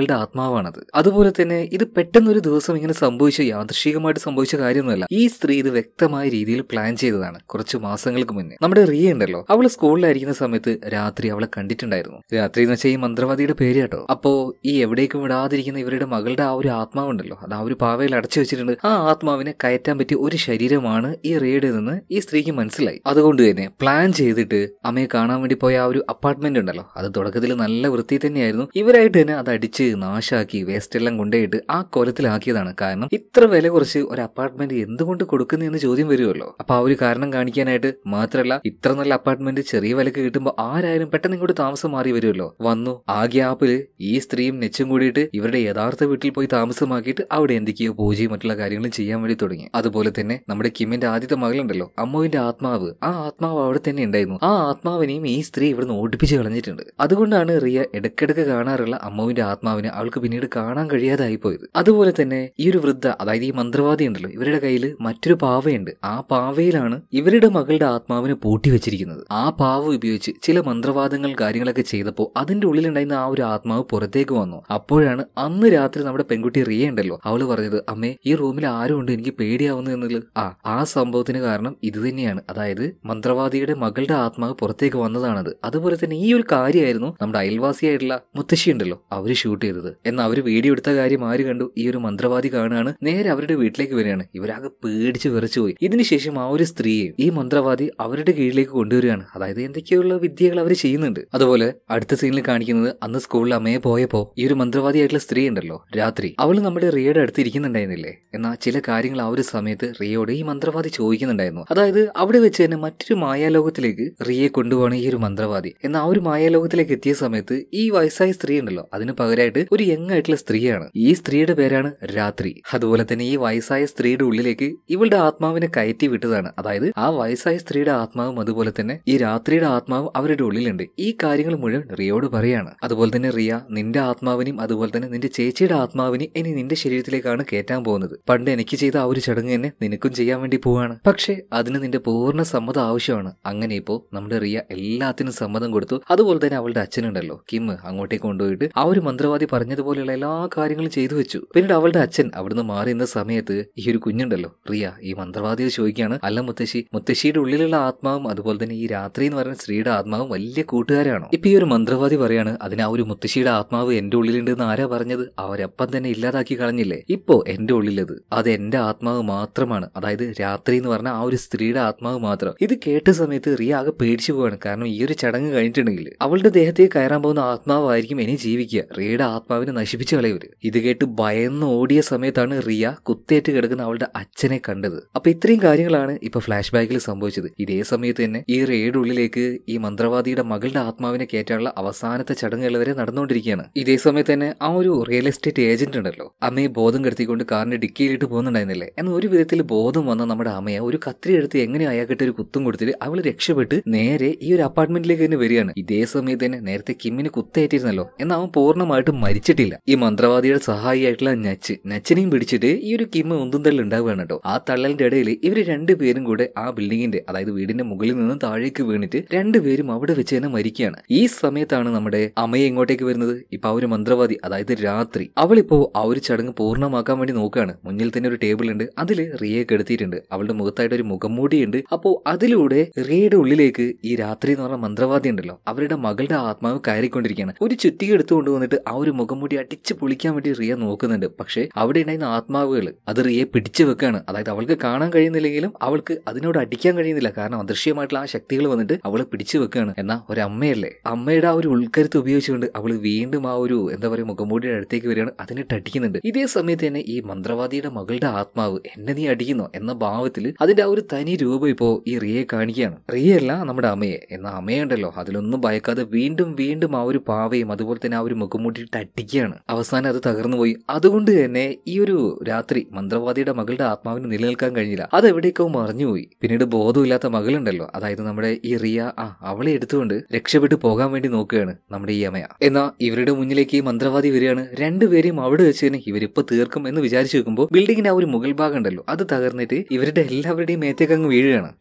ആത്മാവാണത് അതുപോലെ തന്നെ ഇത് പെട്ടെന്നൊരു ദിവസം ഇങ്ങനെ സംഭവിച്ച യാദൃശികമായിട്ട് സംഭവിച്ച കാര്യമൊന്നുമല്ല ഈ സ്ത്രീ ഇത് വ്യക്തമായ രീതിയിൽ പ്ലാൻ ചെയ്തതാണ് കുറച്ച് മാസങ്ങൾക്ക് മുന്നേ നമ്മുടെ റിയ ഉണ്ടല്ലോ അവള് സ്കൂളിലായിരിക്കുന്ന സമയത്ത് രാത്രി അവളെ കണ്ടിട്ടുണ്ടായിരുന്നു രാത്രി എന്ന് വെച്ചാൽ ഈ മന്ത്രവാദിയുടെ പേര് കേട്ടോ അപ്പോ ഈ എവിടേക്കും വിടാതിരിക്കുന്ന ഇവരുടെ മകളുടെ ആ ഒരു ആത്മാവുണ്ടല്ലോ അത് ആ ഒരു പാവയിൽ അടച്ചു വെച്ചിട്ടുണ്ട് ആ ആത്മാവിനെ കയറ്റാൻ പറ്റിയ ഒരു ശരീരമാണ് ഈ റിയയുടെ നിന്ന് ഈ സ്ത്രീക്ക് മനസ്സിലായി അതുകൊണ്ട് തന്നെ പ്ലാൻ ചെയ്തിട്ട് അമ്മയെ കാണാൻ വേണ്ടി പോയ ആ ഒരു അപ്പാർട്ട്മെന്റ് ഉണ്ടല്ലോ അത് തുടക്കത്തിൽ നല്ല വൃത്തി തന്നെയായിരുന്നു ഇവരായിട്ട് തന്നെ അത് അടിച്ച് നാശാക്കി വേസ്റ്റ് എല്ലാം കൊണ്ടുപോയിട്ട് ആ കൊലത്തിലാക്കിയതാണ് കാരണം ഇത്ര വില കുറച്ച് ഒരു അപ്പാർട്ട്മെന്റ് എന്തുകൊണ്ട് കൊടുക്കുന്നു എന്ന് ചോദ്യം വരുമല്ലോ അപ്പൊ ആ ഒരു കാരണം കാണിക്കാനായിട്ട് മാത്രമല്ല ഇത്ര നല്ല അപ്പാർട്ട്മെന്റ് ചെറിയ വിലക്ക് കിട്ടുമ്പോൾ ആരായാലും പെട്ടെന്ന് ഇങ്ങോട്ട് താമസം മാറി വരുമല്ലോ വന്നു ആ ഗ്യാപ്പില് ഈ സ്ത്രീയും നെച്ചും കൂടിയിട്ട് ഇവരുടെ യഥാർത്ഥ വീട്ടിൽ പോയി താമസമാക്കിയിട്ട് അവിടെ എന്തൊക്കെയോ പൂജയും മറ്റുള്ള കാര്യങ്ങളും ചെയ്യാൻ വേണ്ടി തുടങ്ങി അതുപോലെ തന്നെ നമ്മുടെ കിമ്മിന്റെ ആദ്യത്തെ മകളുണ്ടല്ലോ അമ്മുവിന്റെ ആത്മാവ് ആ ആത്മാവ് അവിടെ തന്നെ ഉണ്ടായിരുന്നു ആ ആത്മാവിനെയും ഈ സ്ത്രീ ഇവിടുന്ന് ഓടിപ്പിച്ച് കളഞ്ഞിട്ടുണ്ട് അതുകൊണ്ടാണ് റിയ ഇടയ്ക്കിടയ്ക്ക് കാണാറുള്ള അമ്മുവിന്റെ ആത്മാവിനെ അവൾക്ക് പിന്നീട് കാണാൻ കഴിയാതായി പോയത് അതുപോലെ തന്നെ ഈ ഒരു വൃദ്ധ അതായത് ഈ മന്ത്രവാദി ഉണ്ടല്ലോ ഇവരുടെ കയ്യിൽ മറ്റൊരു പാവയുണ്ട് ആ പാവയിലാണ് ഇവരുടെ മകളുടെ ആത്മാവിനെ പൂട്ടി വെച്ചിരിക്കുന്നത് ആ പാവ ഉപയോഗിച്ച് ചില മന്ത്രവാദങ്ങൾ കാര്യങ്ങളൊക്കെ ചെയ്തപ്പോൾ അതിന്റെ ഉള്ളിലുണ്ടായിരുന്ന ആ ഒരു ആത്മാവ് പുറത്തേക്ക് വന്നു അപ്പോഴാണ് അന്ന് രാത്രി നമ്മുടെ പെൺകുട്ടി റിയ ഉണ്ടല്ലോ അവള് പറഞ്ഞത് അമ്മേ ഈ റൂമിൽ ആരും ഉണ്ട് എനിക്ക് പേടിയാവുന്നു എന്നുള്ളത് ആ ആ സംഭവത്തിന് കാരണം ഇത് തന്നെയാണ് അതായത് മന്ത്രവാദിയുടെ മകളുടെ ആത്മാവ് പുറത്തേക്ക് വന്നതാണത് അതുപോലെ തന്നെ ഈ ഒരു കാര്യമായിരുന്നു നമ്മുടെ അയൽവാസിയായിട്ടുള്ള മുത്തശ്ശി ഉണ്ടല്ലോ അവര് ഷൂട്ട് ചെയ്തത് എന്നാൽ അവര് വീഡിയോ എടുത്ത കാര്യം ആര് കണ്ടു ഈ ഒരു മന്ത്രവാദി കാണുകയാണ് നേരെ അവരുടെ വീട്ടിലേക്ക് വരികയാണ് ഇവരാകെ പേടിച്ച് വിറച്ചുപോയി ഇതിനുശേഷം ആ ഒരു സ്ത്രീയെ ഈ മന്ത്രവാദി അവരുടെ കീഴിലേക്ക് കൊണ്ടുവരികയാണ് അതായത് എന്തൊക്കെയുള്ള വിദ്യകൾ അവർ ചെയ്യുന്നുണ്ട് അതുപോലെ അടുത്ത സീനിൽ കാണിക്കുന്നത് അന്ന് സ്കൂളിൽ അമ്മയെ പോയപ്പോ ഈ ഒരു മന്ത്രവാദിയായിട്ടുള്ള സ്ത്രീ ഉണ്ടല്ലോ രാത്രി അവള് നമ്മുടെ റിയയുടെ അടുത്ത് ഇരിക്കുന്നുണ്ടായിരുന്നില്ലേ എന്നാൽ ചില കാര്യങ്ങൾ ആ ഒരു സമയത്ത് റിയയോട് ഈ മന്ത്രവാദി ചോദിക്കുന്നുണ്ടായിരുന്നു അതായത് അവിടെ വെച്ച് തന്നെ മറ്റൊരു മായാലോകത്തിലേക്ക് റിയയെ കൊണ്ടുപോകണം ഈ ഒരു മന്ത്രവാദി എന്നാൽ ആ ഒരു മായാലോകത്തിലേക്ക് എത്തിയ സമയത്ത് ഈ വയസ്സായ സ്ത്രീ ഉണ്ടല്ലോ അതിന് പകരമായിട്ട് ഒരു യങ് ആയിട്ടുള്ള സ്ത്രീയാണ് ഈ സ്ത്രീയുടെ പേരാണ് രാത്രി അതുപോലെ തന്നെ ഈ വയസ്സായ സ്ത്രീയുടെ ഉള്ളിലേക്ക് ഇവളുടെ ആത്മാവിനെ കയറ്റി വിട്ടതാണ് അതായത് ആ വയസ്സായ സ്ത്രീയുടെ ആത്മാവും അതുപോലെ തന്നെ ഈ രാത്രിയുടെ ആത്മാവും അവരുടെ ഉള്ളിലുണ്ട് ഈ കാര്യങ്ങൾ മുഴുവൻ റിയോട് പറയാണ് അതുപോലെ തന്നെ റിയ നിന്റെ ആത്മാവിനെയും അതുപോലെ തന്നെ നിന്റെ ചേച്ചിയുടെ ആത്മാവിനെയും ഇനി നിന്റെ ശരീരത്തിലേക്കാണ് കയറ്റാൻ പോകുന്നത് പണ്ട് എനിക്ക് ചെയ്ത ആ ഒരു ചടങ്ങ് തന്നെ നിനക്കും ചെയ്യാൻ വേണ്ടി പോവാണ് പക്ഷേ അതിന് നിന്റെ പൂർണ്ണ സമ്മതം ആവശ്യമാണ് അങ്ങനെ ഇപ്പോ നമ്മുടെ റിയ എല്ലാത്തിനും സമ്മതം കൊടുത്തു അതുപോലെ തന്നെ അവളുടെ അച്ഛനുണ്ടല്ലോ കിം അങ്ങോട്ടേക്ക് കൊണ്ടുപോയിട്ട് ആ ഒരു മന്ത്രവാദി പറഞ്ഞതുപോലെയുള്ള എല്ലാ കാര്യങ്ങളും ചെയ്തു വെച്ചു പിന്നീട് അവളുടെ അച്ഛൻ അവിടുന്ന് മാറി നിന്ന സമയത്ത് ഈ ഒരു കുഞ്ഞുണ്ടല്ലോ റിയ ഈ മന്ത്രവാദിയെ ചോദിക്കുകയാണ് അല്ല മുത്തശ്ശി മുത്തശ്ശിയുടെ ഉള്ളിലുള്ള ആത്മാവും അതുപോലെ തന്നെ ഈ രാത്രി എന്ന് പറയുന്ന സ്ത്രീയുടെ ആത്മാവും വലിയ കൂട്ടുകാരാണോ ഇപ്പൊ ഈ ഒരു മന്ത്രവാദി പറയാണ് അതിന് ആ ഒരു മുത്തശ്ശിയുടെ ആത്മാവ് എന്റെ ഉള്ളിലുണ്ട് എന്ന് ആരാ പറഞ്ഞത് അവരപ്പം തന്നെ ഇല്ലാതാക്കി കളഞ്ഞില്ലേ ഇപ്പോ എന്റെ ഉള്ളിലത് അത് എന്റെ ആത്മാവ് മാത്രമാണ് അതായത് രാത്രി എന്ന് പറഞ്ഞ ആ ഒരു സ്ത്രീയുടെ ആത്മാവ് മാത്രം ഇത് കേട്ട സമയത്ത് റിയ ആകെ പേടിച്ചു പോവാണ് കാരണം ഈ ഒരു ചടങ്ങ് കഴിഞ്ഞിട്ടുണ്ടെങ്കിൽ അവളുടെ ദേഹത്തേക്ക് കയറാൻ പോകുന്ന ആത്മാവായിരിക്കും ഇനി ജീവിക്കുക റിയയുടെ ആത്മാവിനെ നശിപ്പിച്ചു കളയവര് ഇത് കേട്ട് ഭയന്ന് ഓടിയ സമയത്താണ് റിയ കുത്തേറ്റ് കിടക്കുന്ന അവളുടെ അച്ഛനെ കണ്ടത് അപ്പൊ ഇത്രയും കാര്യങ്ങളാണ് ഇപ്പൊ ഫ്ലാഷ് ബാക്കിൽ സംഭവിച്ചത് ഇതേ സമയത്ത് തന്നെ ഈ റിയയുടെ ഉള്ളിലേക്ക് ഈ മന്ത്രവാദിയുടെ മകളുടെ ആത്മാവിനെ കയറ്റാനുള്ള അവസാനത്തെ ചടങ്ങുകൾ വരെ നടന്നുകൊണ്ടിരിക്കുകയാണ് ഇതേ സമയത്ത് തന്നെ ആ ഒരു റിയൽ എസ്റ്റേറ്റ് ഏജന്റ് ഉണ്ടല്ലോ അമ്മയെ ബോധം കെടുത്തിക്കൊണ്ട് കാറിന്റെ ഡിക്കിയിലിട്ട് പോകുന്നുണ്ടായിരുന്നില്ലേ എന്നാൽ ഒരു വിധത്തിൽ ബോധം വന്ന നമ്മുടെ അമ്മയെ ഒരു കത്രി എടുത്ത് എങ്ങനെ അയാൾക്കിട്ട് ഒരു കുത്തും കൊടുത്തിട്ട് അവൾ രക്ഷപ്പെട്ട് നേരെ ഈ ഒരു അപ്പാർട്ട്മെന്റിലേക്ക് തന്നെ വരികയാണ് ഇതേ സമയത്ത് തന്നെ നേരത്തെ കിമ്മിന് കുത്തേറ്റിരുന്നല്ലോ എന്നാൽ അവൻ പൂർണ്ണമായിട്ടും മരിച്ചിട്ടില്ല ഈ മന്ത്രവാദിയുടെ സഹായിയായിട്ടുള്ള നച്ച് നച്ചിനെയും പിടിച്ചിട്ട് ഈ ഒരു കിമ്മ് ഒന്നും തള്ളി ഉണ്ടാവുകയാണ് കേട്ടോ ആ തള്ളലിന്റെ ഇടയിൽ ഇവര് രണ്ടുപേരും കൂടെ ആ ബിൽഡിങ്ങിന്റെ അതായത് വീടിന്റെ മുകളിൽ നിന്ന് താഴേക്ക് വീണിട്ട് രണ്ടുപേരും അവിടെ വെച്ച് തന്നെ മരിക്കുകയാണ് ഈ സമയത്താണ് നമ്മുടെ അമ്മയെ ഇങ്ങോട്ടേക്ക് വരുന്നത് ഇപ്പൊ ആ ഒരു മന്ത്രവാദി അതായത് രാത്രി അവളിപ്പോ ആ ഒരു ചടങ്ങ് പൂർണ്ണമാക്കാൻ വേണ്ടി നോക്കുകയാണ് മുന്നിൽ തന്നെ ഒരു ടേബിൾ ഉണ്ട് അതിൽ റിയെ കെടുത്തിയിട്ടുണ്ട് അവളുടെ മുഖത്തായിട്ട് ഒരു മുഖംമൂടിയുണ്ട് അപ്പോ അതിലൂടെ റിയയുടെ ഉള്ളിലേക്ക് ഈ രാത്രി എന്ന് പറഞ്ഞ മന്ത്രവാദി ഉണ്ടല്ലോ അവരുടെ മകളുടെ ആത്മാവ് കയറിക്കൊണ്ടിരിക്കുകയാണ് ഒരു ചുറ്റിക എടുത്തു കൊണ്ടുവന്നിട്ട് ആ ഒരു മുഖംമൂടി അടിച്ച് പൊളിക്കാൻ വേണ്ടി റിയ നോക്കുന്നുണ്ട് പക്ഷേ അവിടെ ഉണ്ടായിരുന്ന ആത്മാവുകൾ അത് റിയെ പിടിച്ചു വെക്കാണ് അതായത് അവൾക്ക് കാണാൻ കഴിയുന്നില്ലെങ്കിലും അവൾക്ക് അതിനോട് അടിക്കാൻ കഴിയുന്നില്ല കാരണം അദൃശ്യമായിട്ടുള്ള ആ ശക്തികൾ വന്നിട്ട് അവളെ പിടിച്ചു വെക്കാണ് എന്നാ ഒരമ്മയല്ലേ അമ്മയുടെ ആ ഒരു ഉൾക്കരുത്ത് ഉപയോഗിച്ചുകൊണ്ട് അവൾ വീണ്ടും ആ ഒരു എന്താ പറയുക മുഖംമൂടിയുടെ അടുത്തേക്ക് വരികയാണ് അതിനിട്ട് അടിക്കുന്നുണ്ട് ഇതേ സമയത്ത് തന്നെ ഈ മന്ത്രവാദിയുടെ മകളുടെ ആത്മാവ് എന്നെ നീ അടിക്കുന്നോ എന്ന ഭാവത്തിൽ അതിന്റെ ആ ഒരു തനി രൂപം ഇപ്പോ ഈ റിയെ കാണിക്കുകയാണ് റിയല്ല നമ്മുടെ അമ്മയെ എന്ന അമ്മയുണ്ടല്ലോ അതിലൊന്നും ഭയക്കാതെ വീണ്ടും വീണ്ടും ആ ഒരു പാവയും അതുപോലെ തന്നെ ആ ഒരു മുഖംമൂടിയിട്ട് അടിക്കുകയാണ് അവസാനം അത് തകർന്നു പോയി അതുകൊണ്ട് തന്നെ ഈ ഒരു രാത്രി മന്ത്രവാദിയുടെ മകളുടെ ആത്മാവിന് നിലനിൽക്കാൻ കഴിഞ്ഞില്ല അത് എവിടേക്കോ മറിഞ്ഞുപോയി പിന്നീട് ബോധമില്ലാത്ത മകളുണ്ടല്ലോ അതായത് നമ്മുടെ ഈ റിയ ആ അവളെ എടുത്തുകൊണ്ട് രക്ഷപ്പെട്ടു പോകാൻ വേണ്ടി നോക്കുകയാണ് നമ്മുടെ ഈ അമ്മയ എന്നാ ഇവരുടെ മുന്നിലേക്ക് ഈ മന്ത്രവാദി വരികയാണ് രണ്ടുപേരെയും അവിടെ വെച്ച് തന്നെ ഇവരിപ്പോ തീർക്കും എന്ന് വിചാരിച്ചു വെക്കുമ്പോൾ ബിൽഡിങ്ങിന്റെ ആ ഒരു മുകൾ ഭാഗം ഉണ്ടല്ലോ അത് തകർന്നിട്ട് ഇവരുടെ എല്ലാവരുടെയും മേത്തേക്ക് അങ്ങ് വീഴുകയാണ്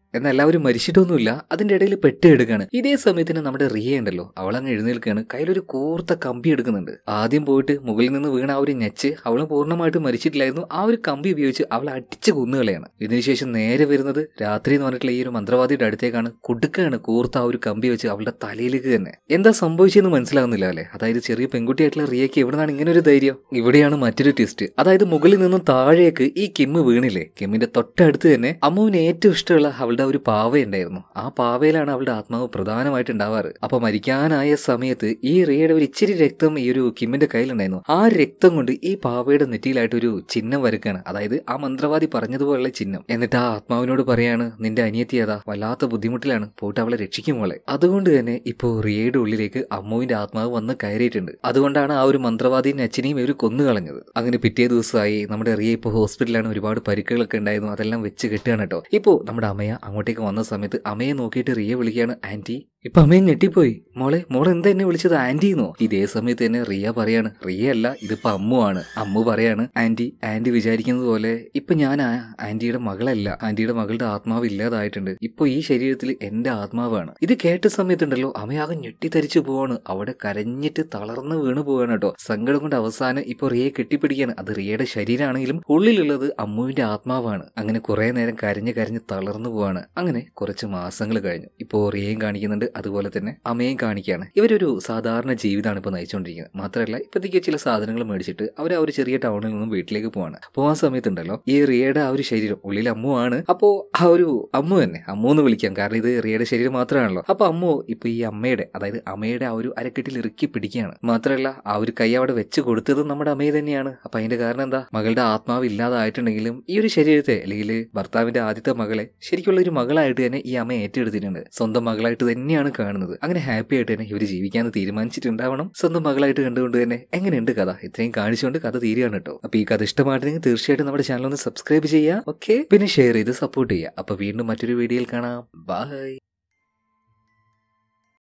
എന്നാൽ എല്ലാവരും മരിച്ചിട്ടൊന്നുമില്ല അതിന്റെ ഇടയിൽ പെട്ടെടുക്കാണ് ഇതേ സമയത്തിന് നമ്മുടെ റിയ ഉണ്ടല്ലോ അവളങ്ങ് എഴുന്നേൽക്കുകയാണ് കയ്യിലൊരു കൂർത്ത കമ്പി എടുക്കുന്നുണ്ട് ആദ്യം പോയിട്ട് മുകളിൽ നിന്ന് വീണ ആ ഒരു ഞെച്ച് അവൾ പൂർണ്ണമായിട്ട് മരിച്ചിട്ടില്ലായിരുന്നു ആ ഒരു കമ്പി ഉപയോഗിച്ച് അവൾ അടിച്ച് കുന്നുകളയാണ് ഇതിനുശേഷം നേരെ വരുന്നത് രാത്രി എന്ന് പറഞ്ഞിട്ടുള്ള ഈ ഒരു മന്ത്രവാദിയുടെ അടുത്തേക്കാണ് കുടുക്കാണ് കൂർത്ത ആ ഒരു കമ്പി വെച്ച് അവളുടെ തലയിലേക്ക് തന്നെ എന്താ സംഭവിച്ചതെന്ന് മനസ്സിലാകുന്നില്ല അല്ലേ അതായത് ചെറിയ പെൺകുട്ടിയായിട്ടുള്ള റിയയ്ക്ക് എവിടുന്നാണ് ഇങ്ങനെ ഒരു ധൈര്യം ഇവിടെയാണ് മറ്റൊരു ട്വിസ്റ്റ് അതായത് മുകളിൽ നിന്നും താഴേക്ക് ഈ കിമ്മ് വീണില്ലേ കിമ്മിന്റെ തൊട്ടടുത്ത് തന്നെ അമ്മുവിന് ഏറ്റവും ഇഷ്ടമുള്ള അവളുടെ ഒരു പാവയുണ്ടായിരുന്നു ആ പാവയിലാണ് അവളുടെ ആത്മാവ് പ്രധാനമായിട്ട് ഉണ്ടാവാറ് അപ്പൊ മരിക്കാനായ സമയത്ത് ഈ റിയയുടെ ഒരു ഇച്ചിരി രക്തം ഈ ഒരു കിമ്മിന്റെ കയ്യിലുണ്ടായിരുന്നു ആ രക്തം കൊണ്ട് ഈ പാവയുടെ നെറ്റിയിലായിട്ട് ഒരു ചിഹ്നം വരക്കാണ് അതായത് ആ മന്ത്രവാദി പറഞ്ഞതുപോലുള്ള ചിഹ്നം എന്നിട്ട് ആ ആത്മാവിനോട് പറയാണ് നിന്റെ അനിയത്തി അതാ വല്ലാത്ത ബുദ്ധിമുട്ടിലാണ് പോയിട്ട് അവളെ രക്ഷിക്കും മോളെ അതുകൊണ്ട് തന്നെ ഇപ്പോ റിയയുടെ ഉള്ളിലേക്ക് അമ്മുവിന്റെ ആത്മാവ് വന്ന് കയറിയിട്ടുണ്ട് അതുകൊണ്ടാണ് ആ ഒരു മന്ത്രവാദിയും അച്ഛനെയും ഇവർ കൊന്നു കളഞ്ഞത് അങ്ങനെ പിറ്റേ ദിവസമായി നമ്മുടെ റിയ ഇപ്പോൾ ഹോസ്പിറ്റലാണ് ഒരുപാട് പരിക്കുകളൊക്കെ ഉണ്ടായിരുന്നു അതെല്ലാം വെച്ച് കെട്ടുകയാണ് കേട്ടോ ഇപ്പോൾ നമ്മുടെ അമ്മയ അങ്ങോട്ടേക്ക് വന്ന സമയത്ത് അമ്മയെ നോക്കിയിട്ട് റിയ വിളിക്കുകയാണ് ആന്റി ഇപ്പൊ അമ്മയും ഞെട്ടിപ്പോയി മോളെ മോൾ എന്താ എന്നെ വിളിച്ചത് ആന്റിന്നോ ഇതേ സമയത്ത് തന്നെ റിയ പറയാണ് റിയ അല്ല ഇതിപ്പോ അമ്മു ആണ് അമ്മു പറയാണ് ആന്റി ആന്റി വിചാരിക്കുന്നത് പോലെ ഇപ്പൊ ഞാൻ ആ ആന്റിയുടെ മകളല്ല ആന്റിയുടെ മകളുടെ ആത്മാവ് ഇല്ലാതായിട്ടുണ്ട് ഇപ്പൊ ഈ ശരീരത്തിൽ എന്റെ ആത്മാവാണ് ഇത് കേട്ട സമയത്തുണ്ടല്ലോ അമ്മയാകെ ഞെട്ടിത്തരിച്ചു പോവാണ് അവിടെ കരഞ്ഞിട്ട് തളർന്ന് വീണ് പോവാണ് കേട്ടോ സങ്കടം കൊണ്ട് അവസാനം ഇപ്പൊ റിയയെ കെട്ടിപ്പിടിക്കുകയാണ് അത് റിയയുടെ ശരീരമാണെങ്കിലും ഉള്ളിലുള്ളത് അമ്മുവിന്റെ ആത്മാവാണ് അങ്ങനെ കുറെ നേരം കരഞ്ഞ് കരഞ്ഞ് തളർന്നു പോവാണ് അങ്ങനെ കുറച്ച് മാസങ്ങൾ കഴിഞ്ഞു ഇപ്പോ റിയയും കാണിക്കുന്നുണ്ട് അതുപോലെ തന്നെ അമ്മയും കാണിക്കുകയാണ് ഇവരൊരു സാധാരണ ജീവിതമാണ് ഇപ്പൊ നയിച്ചുകൊണ്ടിരിക്കുന്നത് മാത്രമല്ല ഇപ്പോഴത്തേക്ക് ചില സാധനങ്ങൾ മേടിച്ചിട്ട് അവർ ആ ഒരു ചെറിയ ടൗണിൽ നിന്നും വീട്ടിലേക്ക് പോവാണ് പോകാൻ സമയത്തുണ്ടല്ലോ ഈ റിയയുടെ ആ ഒരു ശരീരം ഉള്ളിൽ അമ്മു ആണ് അപ്പോ ആ ഒരു അമ്മു തന്നെ അമ്മു എന്ന് വിളിക്കാം കാരണം ഇത് റിയയുടെ ശരീരം മാത്രമാണല്ലോ അപ്പൊ അമ്മു ഇപ്പൊ ഈ അമ്മയുടെ അതായത് അമ്മയുടെ ആ ഒരു അരക്കെട്ടിൽ ഇറുക്കി പിടിക്കുകയാണ് മാത്രമല്ല ആ ഒരു കൈ അവിടെ വെച്ച് കൊടുത്തത് നമ്മുടെ അമ്മയെ തന്നെയാണ് അപ്പൊ അതിന്റെ കാരണം എന്താ മകളുടെ ആത്മാവ് ഇല്ലാതായിട്ടുണ്ടെങ്കിലും ഈ ഒരു ശരീരത്തെ അല്ലെങ്കിൽ ഭർത്താവിന്റെ ആദ്യത്തെ മകളെ ശരിക്കുള്ള ഒരു മകളായിട്ട് തന്നെ ഈ അമ്മ ഏറ്റെടുത്തിട്ടുണ്ട് സ്വന്തം മകളായിട്ട് തന്നെയാണ് കാണുന്നത് അങ്ങനെ ഹാപ്പി ആയിട്ട് തന്നെ ഇവർ ജീവിക്കാന്ന് തീരുമാനിച്ചിട്ടുണ്ടാവണം സ്വന്തം മകളായിട്ട് കണ്ടുകൊണ്ട് തന്നെ എങ്ങനെയുണ്ട് കഥ ഇത്രയും കാണിച്ചുകൊണ്ട് കഥ തീരുകയാണ് കേട്ടോ അപ്പൊ ഈ കഥ ഇഷ്ടമായിട്ടുണ്ടെങ്കിൽ തീർച്ചയായിട്ടും നമ്മുടെ ചാനൽ ഒന്ന് സബ്സ്ക്രൈബ് ചെയ്യുക ഓക്കെ പിന്നെ ഷെയർ ചെയ്ത് സപ്പോർട്ട് ചെയ്യുക അപ്പൊ വീണ്ടും മറ്റൊരു വീഡിയോയിൽ കാണാം ബൈ